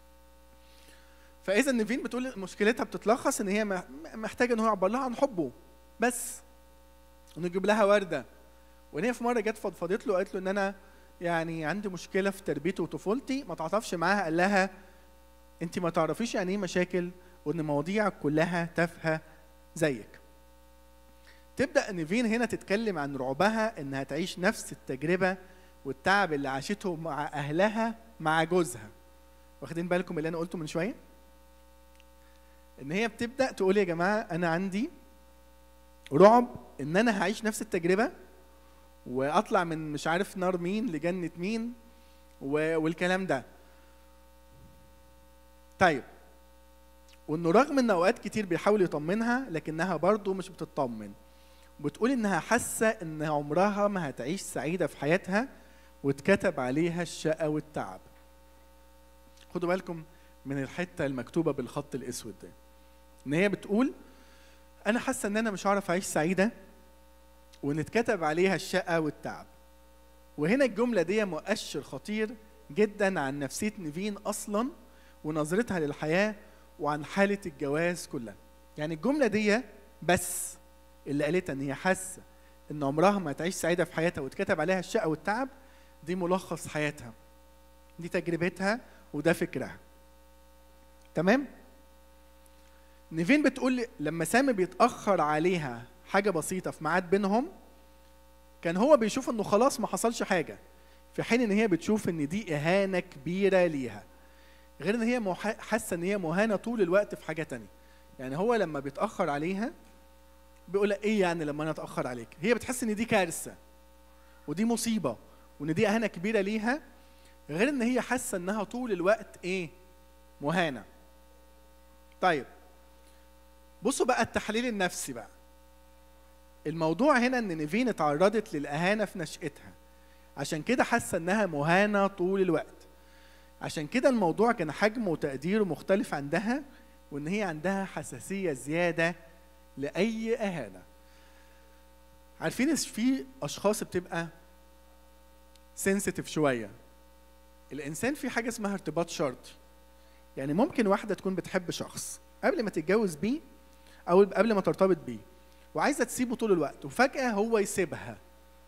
فاذا نيفين بتقول مشكلتها بتتلخص ان هي محتاجه ان هو يعبر لها عن حبه بس انه يجيب لها ورده وان هي في مره جت فضفضت له قالت له ان انا يعني عندي مشكله في تربيتي وطفولتي ما تعاطفش معاها قال لها انت ما تعرفيش يعني ايه مشاكل وان مواضيعك كلها تافهه زيك تبدا نيفين هنا تتكلم عن رعبها انها تعيش نفس التجربه والتعب اللي عاشته مع اهلها مع جوزها واخدين بالكم اللي انا قلته من شويه ان هي بتبدا تقول يا جماعه انا عندي رعب ان انا هعيش نفس التجربه واطلع من مش عارف نار مين لجنه مين والكلام ده طيب وانه رغم ان اوقات كتير بيحاول يطمنها لكنها برضه مش بتطمن بتقول انها حاسه ان عمرها ما هتعيش سعيده في حياتها واتكتب عليها الشقة والتعب خدوا بالكم من الحتة المكتوبة بالخط الأسود ده إن هي بتقول أنا حاسة إن أنا مش هعرف أعيش سعيدة وإن اتكتب عليها الشقة والتعب وهنا الجملة دي مؤشر خطير جدا عن نفسية نيفين أصلا ونظرتها للحياة وعن حالة الجواز كلها يعني الجملة دي بس اللي قالتها إن هي حاسة إن عمرها ما تعيش سعيدة في حياتها واتكتب عليها الشقة والتعب دي ملخص حياتها دي تجربتها وده فكرها تمام نيفين بتقول لما سامي بيتأخر عليها حاجة بسيطة في ميعاد بينهم كان هو بيشوف انه خلاص ما حصلش حاجة في حين ان هي بتشوف ان دي اهانة كبيرة ليها غير ان هي مح- حاسة ان هي مهانة طول الوقت في حاجة تانية يعني هو لما بيتأخر عليها بيقول لها ايه يعني لما انا اتأخر عليك هي بتحس ان دي كارثة ودي مصيبة وان دي اهانة كبيرة ليها غير ان هي حاسة انها طول الوقت ايه مهانة طيب بصوا بقى التحليل النفسي بقى الموضوع هنا ان نيفين اتعرضت للاهانه في نشأتها عشان كده حاسه انها مهانه طول الوقت عشان كده الموضوع كان حجمه وتقديره مختلف عندها وان هي عندها حساسيه زياده لاي اهانه عارفين إس في اشخاص بتبقى سنسيتيف شويه الانسان في حاجه اسمها ارتباط شرطي يعني ممكن واحده تكون بتحب شخص قبل ما تتجوز بيه او قبل ما ترتبط بيه وعايزه تسيبه طول الوقت وفجاه هو يسيبها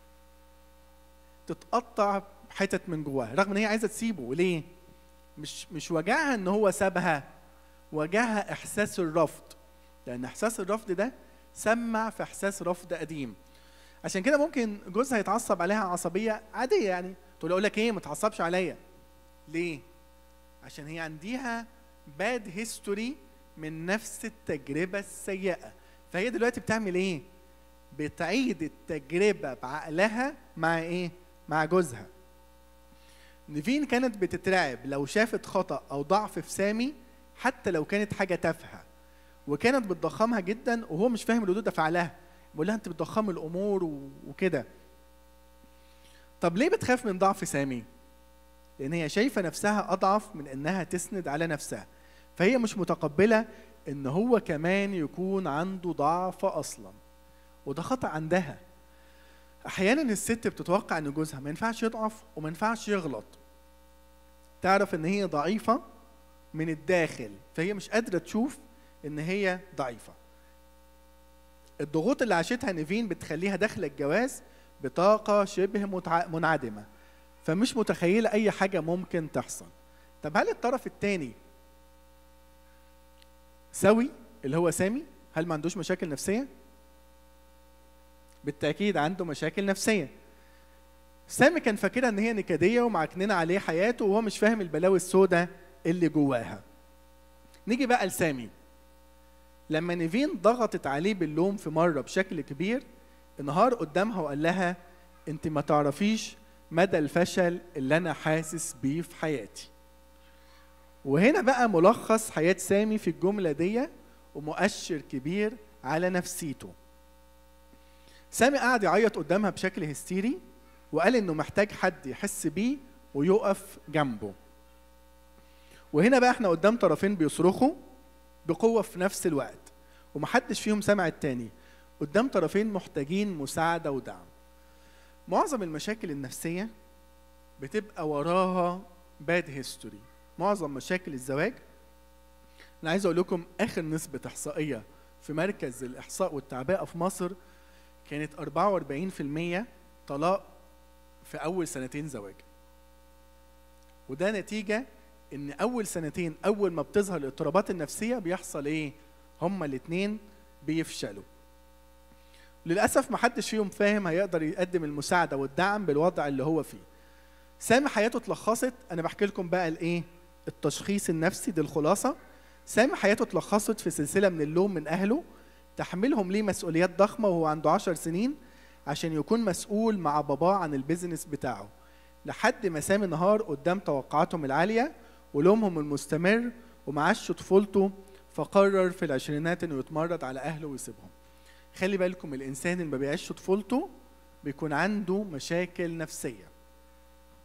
تتقطع حتت من جواها رغم ان هي عايزه تسيبه ليه مش مش وجعها ان هو سابها وجعها احساس الرفض لان احساس الرفض ده سمع في احساس رفض قديم عشان كده ممكن جوزها يتعصب عليها عصبيه عاديه يعني تقول اقول لك ايه ما تعصبش عليا ليه عشان هي عندها باد هيستوري من نفس التجربه السيئه فهي دلوقتي بتعمل ايه بتعيد التجربه بعقلها مع ايه مع جوزها نيفين كانت بتترعب لو شافت خطا او ضعف في سامي حتى لو كانت حاجه تافهه وكانت بتضخمها جدا وهو مش فاهم ردود افعالها بيقول لها انت بتضخم الامور و- وكده طب ليه بتخاف من ضعف سامي لان هي شايفه نفسها اضعف من انها تسند على نفسها فهي مش متقبله ان هو كمان يكون عنده ضعف اصلا وده خطا عندها احيانا الست بتتوقع ان جوزها ما ينفعش يضعف وما ينفعش يغلط تعرف ان هي ضعيفه من الداخل فهي مش قادره تشوف ان هي ضعيفه الضغوط اللي عاشتها نيفين بتخليها داخله الجواز بطاقه شبه متع- منعدمه فمش متخيله اي حاجه ممكن تحصل طب هل الطرف الثاني سوي اللي هو سامي هل ما عندوش مشاكل نفسيه بالتاكيد عنده مشاكل نفسيه سامي كان فاكرها ان هي نكديه ومعكننه عليه حياته وهو مش فاهم البلاوي السوداء اللي جواها نيجي بقى لسامي لما نيفين ضغطت عليه باللوم في مره بشكل كبير انهار قدامها وقال لها انت ما تعرفيش مدى الفشل اللي انا حاسس بيه في حياتي وهنا بقى ملخص حياة سامي في الجملة دي ومؤشر كبير على نفسيته سامي قعد يعيط قدامها بشكل هستيري وقال انه محتاج حد يحس بيه ويقف جنبه وهنا بقى احنا قدام طرفين بيصرخوا بقوة في نفس الوقت ومحدش فيهم سمع التاني قدام طرفين محتاجين مساعدة ودعم معظم المشاكل النفسية بتبقى وراها باد هيستوري معظم مشاكل الزواج انا عايز اقول لكم اخر نسبة احصائية في مركز الاحصاء والتعبئة في مصر كانت 44% طلاق في اول سنتين زواج وده نتيجة ان اول سنتين اول ما بتظهر الاضطرابات النفسية بيحصل ايه هما الاتنين بيفشلوا للاسف ما حدش فيهم فاهم هيقدر يقدم المساعده والدعم بالوضع اللي هو فيه سامي حياته اتلخصت انا بحكي لكم بقى الايه التشخيص النفسي دي الخلاصه سامي حياته اتلخصت في سلسله من اللوم من اهله تحملهم ليه مسؤوليات ضخمه وهو عنده عشر سنين عشان يكون مسؤول مع باباه عن البيزنس بتاعه لحد ما سامي نهار قدام توقعاتهم العاليه ولومهم المستمر ومعاش طفولته فقرر في العشرينات انه يتمرد على اهله ويسيبهم خلي بالكم الانسان اللي ما بيعيش طفولته بيكون عنده مشاكل نفسيه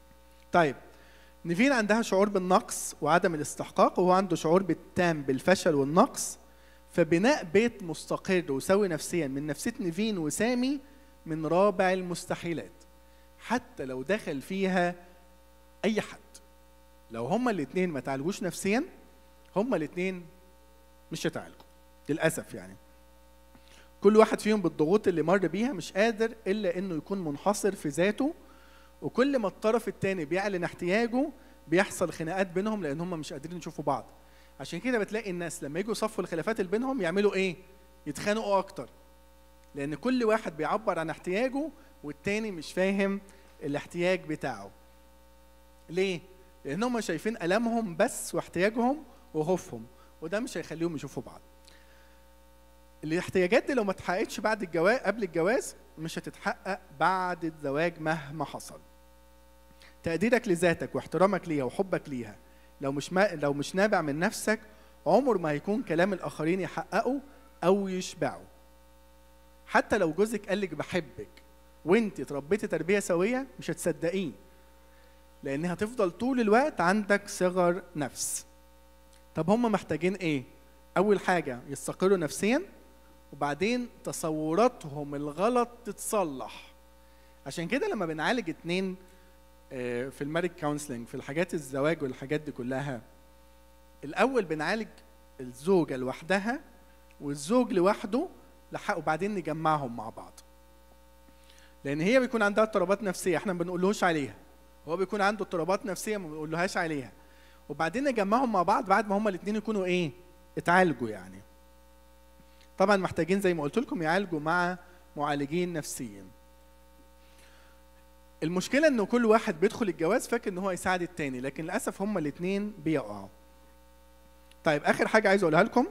طيب نيفين عندها شعور بالنقص وعدم الاستحقاق وهو عنده شعور بالتام بالفشل والنقص فبناء بيت مستقر وسوي نفسيا من نفسيه نيفين وسامي من رابع المستحيلات حتى لو دخل فيها اي حد لو هما الاثنين ما تعالجوش نفسيا هما الاثنين مش هيتعالجوا للاسف يعني كل واحد فيهم بالضغوط اللي مر بيها مش قادر الا انه يكون منحصر في ذاته وكل ما الطرف الثاني بيعلن احتياجه بيحصل خناقات بينهم لان هم مش قادرين يشوفوا بعض عشان كده بتلاقي الناس لما يجوا يصفوا الخلافات اللي بينهم يعملوا ايه يتخانقوا اكتر لان كل واحد بيعبر عن احتياجه والتاني مش فاهم الاحتياج بتاعه ليه لان هم شايفين المهم بس واحتياجهم وخوفهم وده مش هيخليهم يشوفوا بعض الاحتياجات دي لو ما اتحققتش بعد الجواز قبل الجواز مش هتتحقق بعد الزواج مهما حصل تقديرك لذاتك واحترامك ليها وحبك ليها لو مش ما لو مش نابع من نفسك عمر ما هيكون كلام الاخرين يحققه او يشبعه حتى لو جوزك قالك بحبك وانت اتربيتي تربيه سويه مش هتصدقيه لان هتفضل طول الوقت عندك صغر نفس طب هم محتاجين ايه اول حاجه يستقروا نفسيا وبعدين تصوراتهم الغلط تتصلح عشان كده لما بنعالج اتنين آه، في الماريج كونسلنج في الحاجات الزواج والحاجات دي كلها الاول بنعالج الزوجه لوحدها والزوج لوحده لحق وبعدين نجمعهم مع بعض لان هي بيكون عندها اضطرابات نفسيه احنا ما بنقولهوش عليها هو بيكون عنده اضطرابات نفسيه ما بنقولهاش عليها وبعدين نجمعهم مع بعض بعد ما هما الاثنين يكونوا ايه اتعالجوا يعني طبعا محتاجين زي ما قلت لكم يعالجوا مع معالجين نفسيين المشكله انه كل واحد بيدخل الجواز فاكر ان هو يساعد التاني لكن للاسف هما الاثنين بيقعوا طيب اخر حاجه عايز اقولها لكم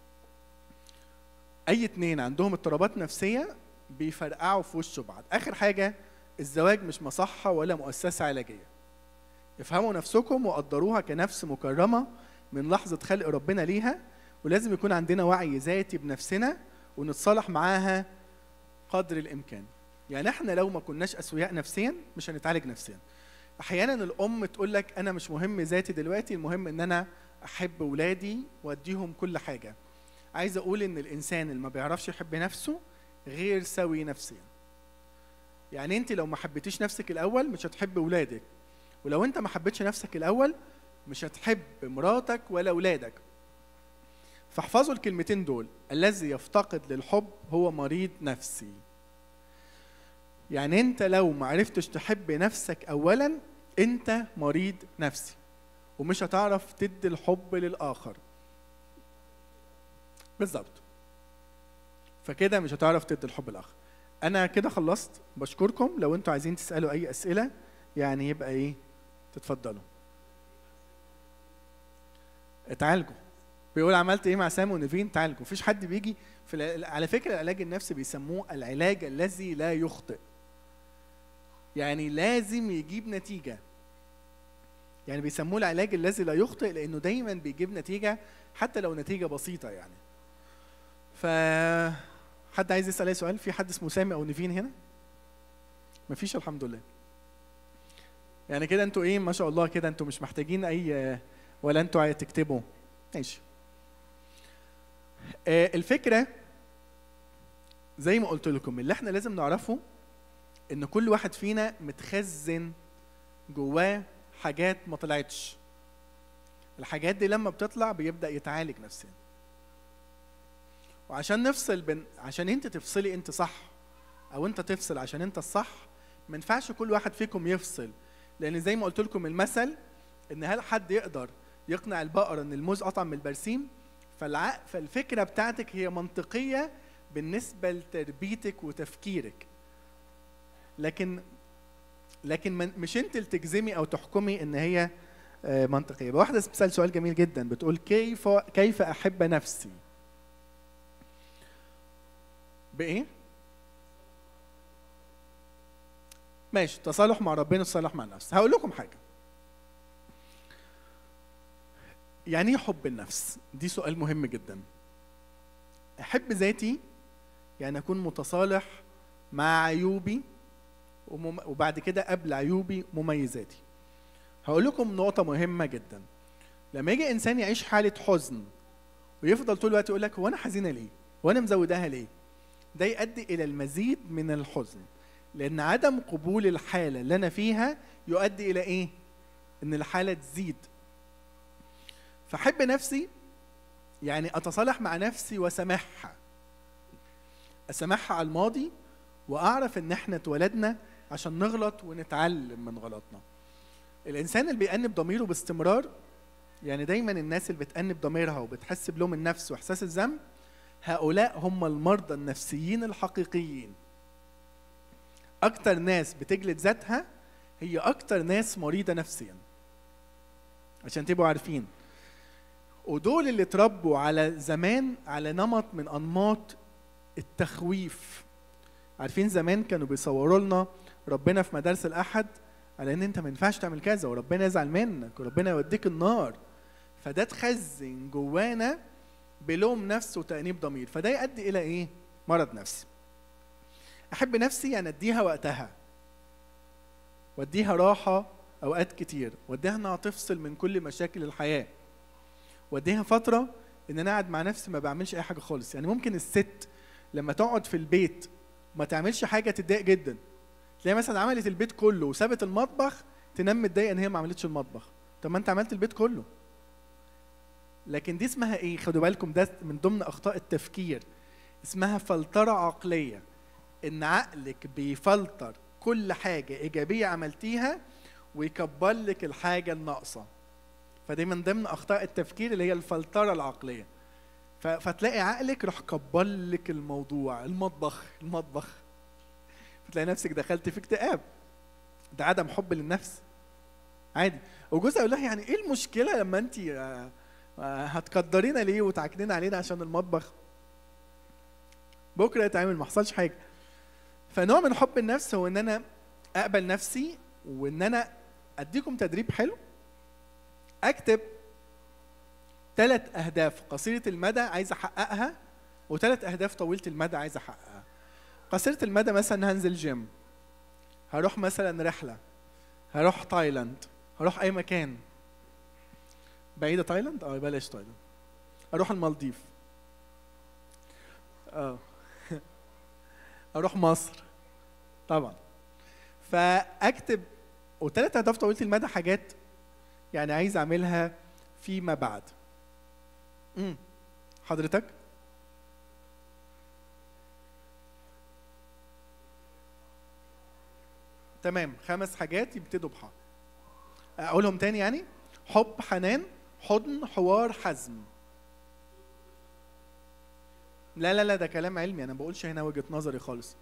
اي اتنين عندهم اضطرابات نفسيه بيفرقعوا في وش بعض اخر حاجه الزواج مش مصحه ولا مؤسسه علاجيه افهموا نفسكم وقدروها كنفس مكرمه من لحظه خلق ربنا ليها ولازم يكون عندنا وعي ذاتي بنفسنا ونتصالح معاها قدر الامكان يعني احنا لو ما كناش اسوياء نفسيا مش هنتعالج نفسيا احيانا الام تقول لك انا مش مهم ذاتي دلوقتي المهم ان انا احب ولادي واديهم كل حاجه عايز اقول ان الانسان اللي ما بيعرفش يحب نفسه غير سوي نفسيا يعني انت لو ما حبيتيش نفسك الاول مش هتحب ولادك ولو انت ما حبيتش نفسك الاول مش هتحب مراتك ولا اولادك فاحفظوا الكلمتين دول الذي يفتقد للحب هو مريض نفسي يعني انت لو ما عرفتش تحب نفسك اولا انت مريض نفسي ومش هتعرف تدي الحب للاخر بالظبط فكده مش هتعرف تدي الحب للاخر انا كده خلصت بشكركم لو انتوا عايزين تسالوا اي اسئله يعني يبقى ايه تتفضلوا اتعالجوا بيقول عملت ايه مع سام ونيفين تعالجوا مفيش حد بيجي في الع- على فكره العلاج النفسي بيسموه العلاج الذي لا يخطئ يعني لازم يجيب نتيجه يعني بيسموه العلاج الذي لا يخطئ لانه دايما بيجيب نتيجه حتى لو نتيجه بسيطه يعني ف حد عايز يسال اي سؤال في حد اسمه سامي او نيفين هنا مفيش الحمد لله يعني كده انتوا ايه ما شاء الله كده انتوا مش محتاجين اي ولا انتوا عايز تكتبوا ماشي آه، الفكره زي ما قلت لكم اللي احنا لازم نعرفه ان كل واحد فينا متخزن جواه حاجات ما طلعتش الحاجات دي لما بتطلع بيبدا يتعالج نفسيا وعشان نفصل بين عشان انت تفصلي انت صح او انت تفصل عشان انت الصح ما ينفعش كل واحد فيكم يفصل لان زي ما قلت لكم المثل ان هل حد يقدر يقنع البقره ان الموز اطعم من البرسيم فالع... فالفكره بتاعتك هي منطقيه بالنسبه لتربيتك وتفكيرك لكن لكن من مش انت اللي تجزمي او تحكمي ان هي آه، منطقيه يبقى واحده بتسال سؤال جميل جدا بتقول كيف كيف احب نفسي بايه ماشي تصالح مع ربنا تصالح مع النفس هقول لكم حاجه يعني ايه حب النفس دي سؤال مهم جدا احب ذاتي يعني اكون متصالح مع عيوبي ومم... وبعد كده قبل عيوبي مميزاتي هقول لكم نقطة مهمة جدا لما يجي إنسان يعيش حالة حزن ويفضل طول الوقت يقول لك هو أنا حزينة ليه؟ وأنا مزوداها ليه؟ ده يؤدي إلى المزيد من الحزن لأن عدم قبول الحالة اللي أنا فيها يؤدي إلى إيه؟ إن الحالة تزيد فأحب نفسي يعني أتصالح مع نفسي وسامحها أسامحها على الماضي وأعرف إن إحنا اتولدنا عشان نغلط ونتعلم من غلطنا الانسان اللي بيأنب ضميره باستمرار يعني دايما الناس اللي بتأنب ضميرها وبتحس بلوم النفس واحساس الذنب هؤلاء هم المرضى النفسيين الحقيقيين اكتر ناس بتجلد ذاتها هي اكتر ناس مريضه نفسيا عشان تبقوا عارفين ودول اللي اتربوا على زمان على نمط من انماط التخويف عارفين زمان كانوا بيصوروا لنا ربنا في مدارس الاحد على ان انت ما ينفعش تعمل كذا وربنا يزعل منك وربنا يوديك النار فده اتخزن جوانا بلوم نفس وتأنيب ضمير فده يؤدي الى ايه مرض نفسي احب نفسي يعني اديها وقتها واديها راحه اوقات كتير واديها انها تفصل من كل مشاكل الحياه واديها فتره ان انا قاعد مع نفسي ما بعملش اي حاجه خالص يعني ممكن الست لما تقعد في البيت ما تعملش حاجه تتضايق جدا تلاقي مثلا عملت البيت كله وسابت المطبخ تنام متضايقه ان هي ما عملتش المطبخ طب ما انت عملت البيت كله لكن دي اسمها ايه خدوا بالكم ده من ضمن اخطاء التفكير اسمها فلتره عقليه ان عقلك بيفلتر كل حاجه ايجابيه عملتيها ويكبر لك الحاجه الناقصه فدي من ضمن اخطاء التفكير اللي هي الفلتره العقليه ف- فتلاقي عقلك راح كبر لك الموضوع المطبخ المطبخ فتلاقي نفسك دخلت في اكتئاب ده عدم حب للنفس عادي وجوزها يقول لها يعني ايه المشكله لما انت هتقدرينا ليه وتعكنين علينا عشان المطبخ بكره يتعمل ما حصلش حاجه فنوع من حب النفس هو ان انا اقبل نفسي وان انا اديكم تدريب حلو اكتب ثلاث اهداف قصيره المدى عايز احققها وثلاث اهداف طويله المدى عايز احققها قصيره المدى مثلا هنزل جيم هروح مثلا رحله هروح تايلاند هروح اي مكان بعيده تايلاند اه بلاش تايلاند اروح المالديف اه اروح مصر طبعا فاكتب وثلاث اهداف طويله المدى حاجات يعني عايز اعملها فيما بعد امم حضرتك تمام خمس حاجات يبتدوا بحا اقولهم تاني يعني حب حنان حضن حوار حزم لا لا لا ده كلام علمي انا ما بقولش هنا وجهه نظري خالص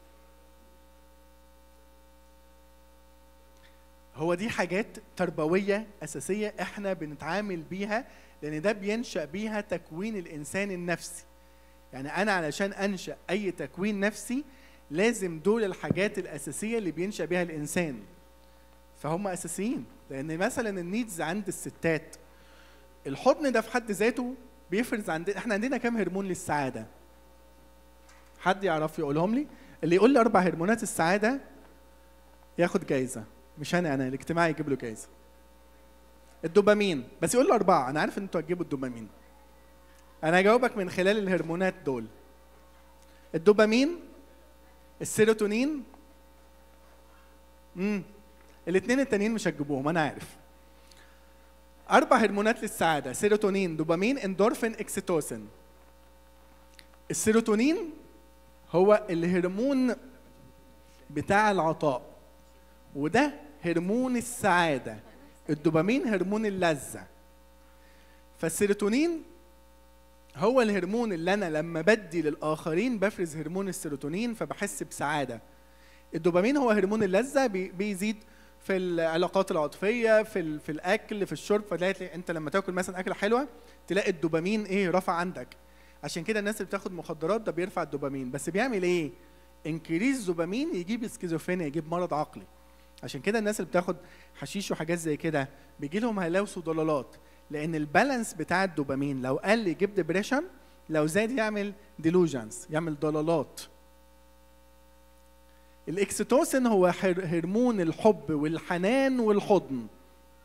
هو دي حاجات تربويه اساسيه احنا بنتعامل بيها لان ده بينشا بيها تكوين الانسان النفسي يعني انا علشان انشا اي تكوين نفسي لازم دول الحاجات الاساسيه اللي بينشا بيها الانسان فهم اساسيين لان مثلا النيدز عند الستات الحضن ده في حد ذاته بيفرز عند احنا عندنا كام هرمون للسعاده حد يعرف يقولهم لي اللي يقول لي اربع هرمونات السعاده ياخد جايزه مش انا انا الاجتماعي يجيب له جايزه الدوبامين بس يقول له اربعه انا عارف ان انتوا هتجيبوا الدوبامين انا هجاوبك من خلال الهرمونات دول الدوبامين السيروتونين امم الاثنين التانيين مش هتجيبوهم انا عارف اربع هرمونات للسعاده سيروتونين دوبامين اندورفين اكسيتوسين السيروتونين هو الهرمون بتاع العطاء وده هرمون السعاده الدوبامين هرمون اللذه فالسيروتونين هو الهرمون اللي انا لما بدي للاخرين بفرز هرمون السيروتونين فبحس بسعاده الدوبامين هو هرمون اللذه بي- بيزيد في العلاقات العاطفيه في ال- في الاكل في الشرب فتلاقي انت لما تاكل مثلا اكله حلوه تلاقي الدوبامين ايه رفع عندك عشان كده الناس اللي بتاخد مخدرات ده بيرفع الدوبامين بس بيعمل ايه انكريز دوبامين يجيب سكيزوفرينيا يجيب مرض عقلي عشان كده الناس اللي بتاخد حشيش وحاجات زي كده بيجي لهم هلاوس وضلالات لان البالانس بتاع الدوبامين لو قل يجيب ديبريشن لو زاد يعمل ديلوجنز يعمل ضلالات الاكسيتوسين هو هر- هرمون الحب والحنان والحضن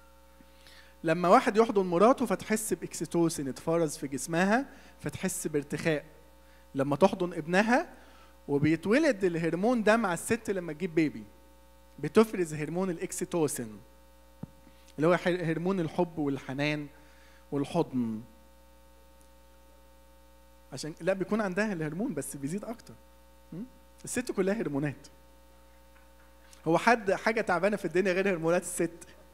لما واحد يحضن مراته فتحس باكسيتوسين اتفرز في جسمها فتحس بارتخاء لما تحضن ابنها وبيتولد الهرمون ده مع الست لما تجيب بيبي بتفرز هرمون الاكسيتوسين اللي هو حر- هرمون الحب والحنان والحضن عشان لا بيكون عندها الهرمون بس بيزيد اكتر م? الست كلها هرمونات هو حد حاجه تعبانه في الدنيا غير هرمونات الست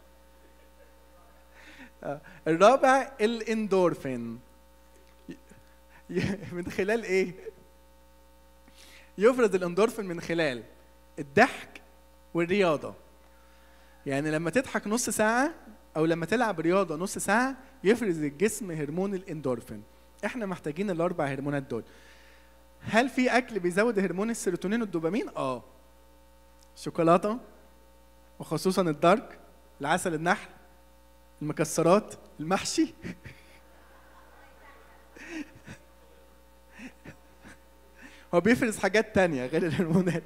آه. الرابع الاندورفين ي- ي- من خلال ايه يفرز الاندورفين من خلال الضحك والرياضه يعني لما تضحك نص ساعه او لما تلعب رياضه نص ساعه يفرز الجسم هرمون الاندورفين احنا محتاجين الاربع هرمونات دول هل في اكل بيزود هرمون السيروتونين والدوبامين اه شوكولاته وخصوصا الدارك العسل النحل المكسرات المحشي هو بيفرز حاجات تانية غير الهرمونات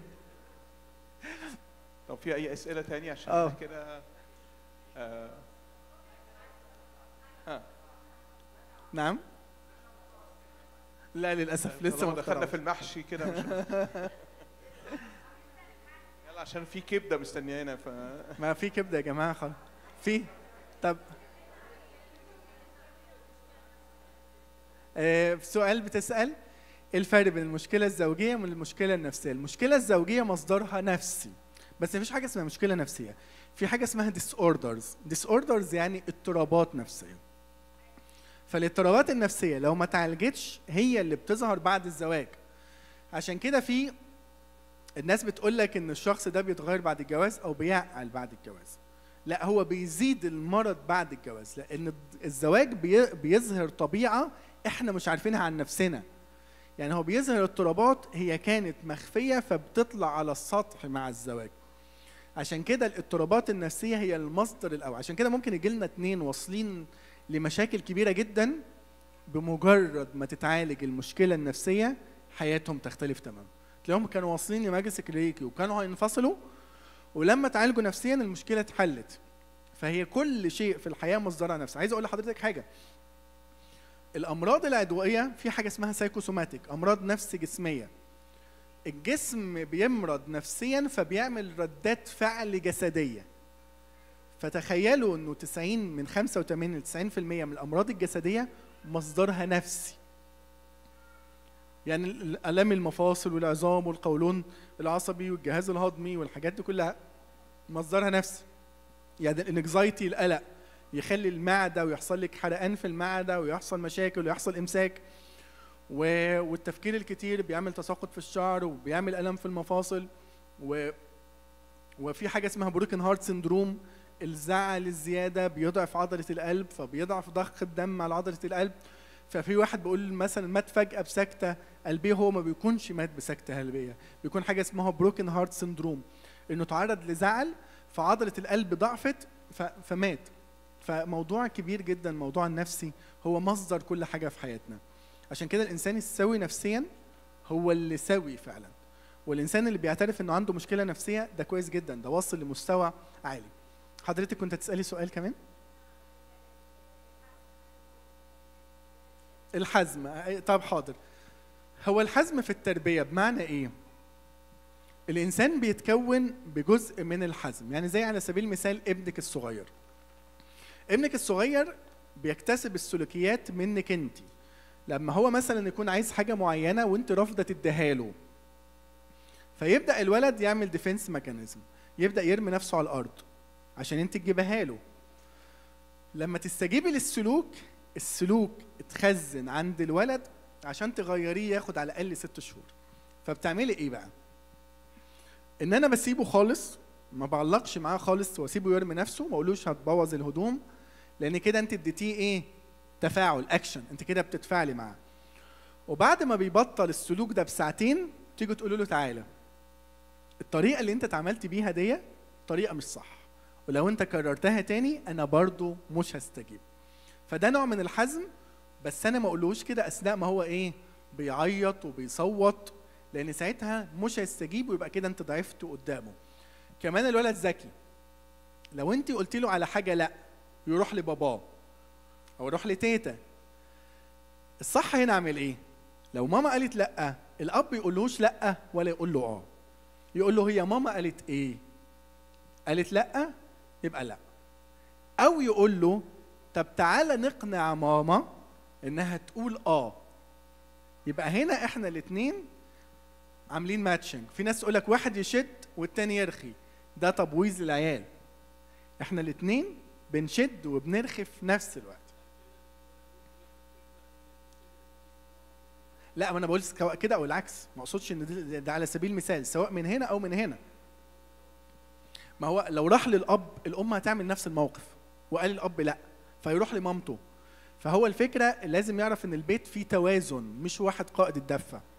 طب في اي اسئله تانية عشان آه. إحنا كده آه. ها نعم لا للاسف لسه طالما ما دخلنا اخترعوش. في المحشي كده مش يلا عشان في كبده مستنيانا ف ما في كبده يا جماعه خلاص في طب آه سؤال بتسال ايه الفرق بين المشكله الزوجيه من المشكله النفسيه المشكله الزوجيه مصدرها نفسي بس مفيش حاجه اسمها مشكله نفسيه في حاجه اسمها ديس اوردرز ديس اوردرز يعني اضطرابات نفسيه فالاضطرابات النفسيه لو ما تعالجتش هي اللي بتظهر بعد الزواج عشان كده في الناس بتقول لك ان الشخص ده بيتغير بعد الجواز او بيعقل بعد الجواز لا هو بيزيد المرض بعد الجواز لان الزواج بي- بيظهر طبيعه احنا مش عارفينها عن نفسنا يعني هو بيظهر اضطرابات هي كانت مخفيه فبتطلع على السطح مع الزواج عشان كده الاضطرابات النفسيه هي المصدر الاول عشان كده ممكن يجي لنا اتنين واصلين لمشاكل كبيره جدا بمجرد ما تتعالج المشكله النفسيه حياتهم تختلف تماما تلاقيهم كانوا واصلين لمجلس كلينيكي وكانوا هينفصلوا ولما تعالجوا نفسيا المشكله اتحلت فهي كل شيء في الحياه مصدرها نفسي عايز اقول لحضرتك حاجه الامراض العدوائيه في حاجه اسمها سايكوسوماتيك امراض نفس جسميه الجسم بيمرض نفسيا فبيعمل ردات فعل جسديه فتخيلوا انه 90 من 85 ل 90% من الامراض الجسديه مصدرها نفسي يعني ال- الام المفاصل والعظام والقولون العصبي والجهاز الهضمي والحاجات دي كلها مصدرها نفسي يعني الانكزايتي القلق يخلي المعده ويحصل لك حرقان في المعده ويحصل مشاكل ويحصل امساك و... والتفكير الكتير بيعمل تساقط في الشعر وبيعمل الم في المفاصل و... وفي حاجه اسمها بروكن هارت سندروم الزعل الزياده بيضعف عضله القلب فبيضعف ضخ الدم على عضله القلب ففي واحد بيقول مثلا مات فجاه بسكته قلبيه هو ما بيكونش مات بسكته قلبيه بيكون حاجه اسمها بروكن هارت سندروم انه تعرض لزعل فعضله القلب ضعفت ف... فمات فموضوع كبير جدا موضوع النفسي هو مصدر كل حاجه في حياتنا عشان كده الانسان السوي نفسيا هو اللي سوي فعلا والانسان اللي بيعترف انه عنده مشكله نفسيه ده كويس جدا ده واصل لمستوى عالي حضرتك كنت تسالي سؤال كمان الحزم أي- طب حاضر هو الحزم في التربيه بمعنى ايه الانسان بيتكون بجزء من الحزم يعني زي على سبيل المثال ابنك الصغير ابنك الصغير بيكتسب السلوكيات منك انت لما هو مثلا يكون عايز حاجه معينه وانت رافضه تديها له فيبدا الولد يعمل ديفنس ميكانيزم يبدا يرمي نفسه على الارض عشان انت تجيبها له لما تستجيبي للسلوك السلوك اتخزن عند الولد عشان تغيريه ياخد على الاقل ست شهور فبتعملي ايه بقى ان انا بسيبه خالص ما بعلقش معاه خالص واسيبه يرمي نفسه ما اقولوش هتبوظ الهدوم لان كده انت اديتيه ايه تفاعل اكشن انت كده بتتفاعلي معاه وبعد ما بيبطل السلوك ده بساعتين تيجي تقول له تعالى الطريقه اللي انت اتعاملت بيها دي طريقه مش صح ولو انت كررتها تاني انا برضو مش هستجيب فده نوع من الحزم بس انا ما اقولوش كده اثناء ما هو ايه بيعيط وبيصوت لان ساعتها مش هيستجيب ويبقى كده انت ضعفت قدامه كمان الولد ذكي لو انت قلت له على حاجه لا يروح لباباه او يروح لتيتا الصح هنا اعمل ايه لو ماما قالت لا الاب يقولوش لا ولا يقول له اه يقول له هي ماما قالت ايه قالت لا يبقى لا او يقول له طب تعالى نقنع ماما انها تقول اه يبقى هنا احنا الاثنين عاملين ماتشنج في ناس تقول لك واحد يشد والتاني يرخي ده تبويظ للعيال احنا الاثنين بنشد وبنرخي في نفس الوقت لا ما انا بقول سواء كده او العكس ما اقصدش ان ده, ده على سبيل المثال سواء من هنا او من هنا ما هو لو راح للاب الام هتعمل نفس الموقف وقال الاب لا فيروح لمامته فهو الفكره لازم يعرف ان البيت فيه توازن مش واحد قائد الدفه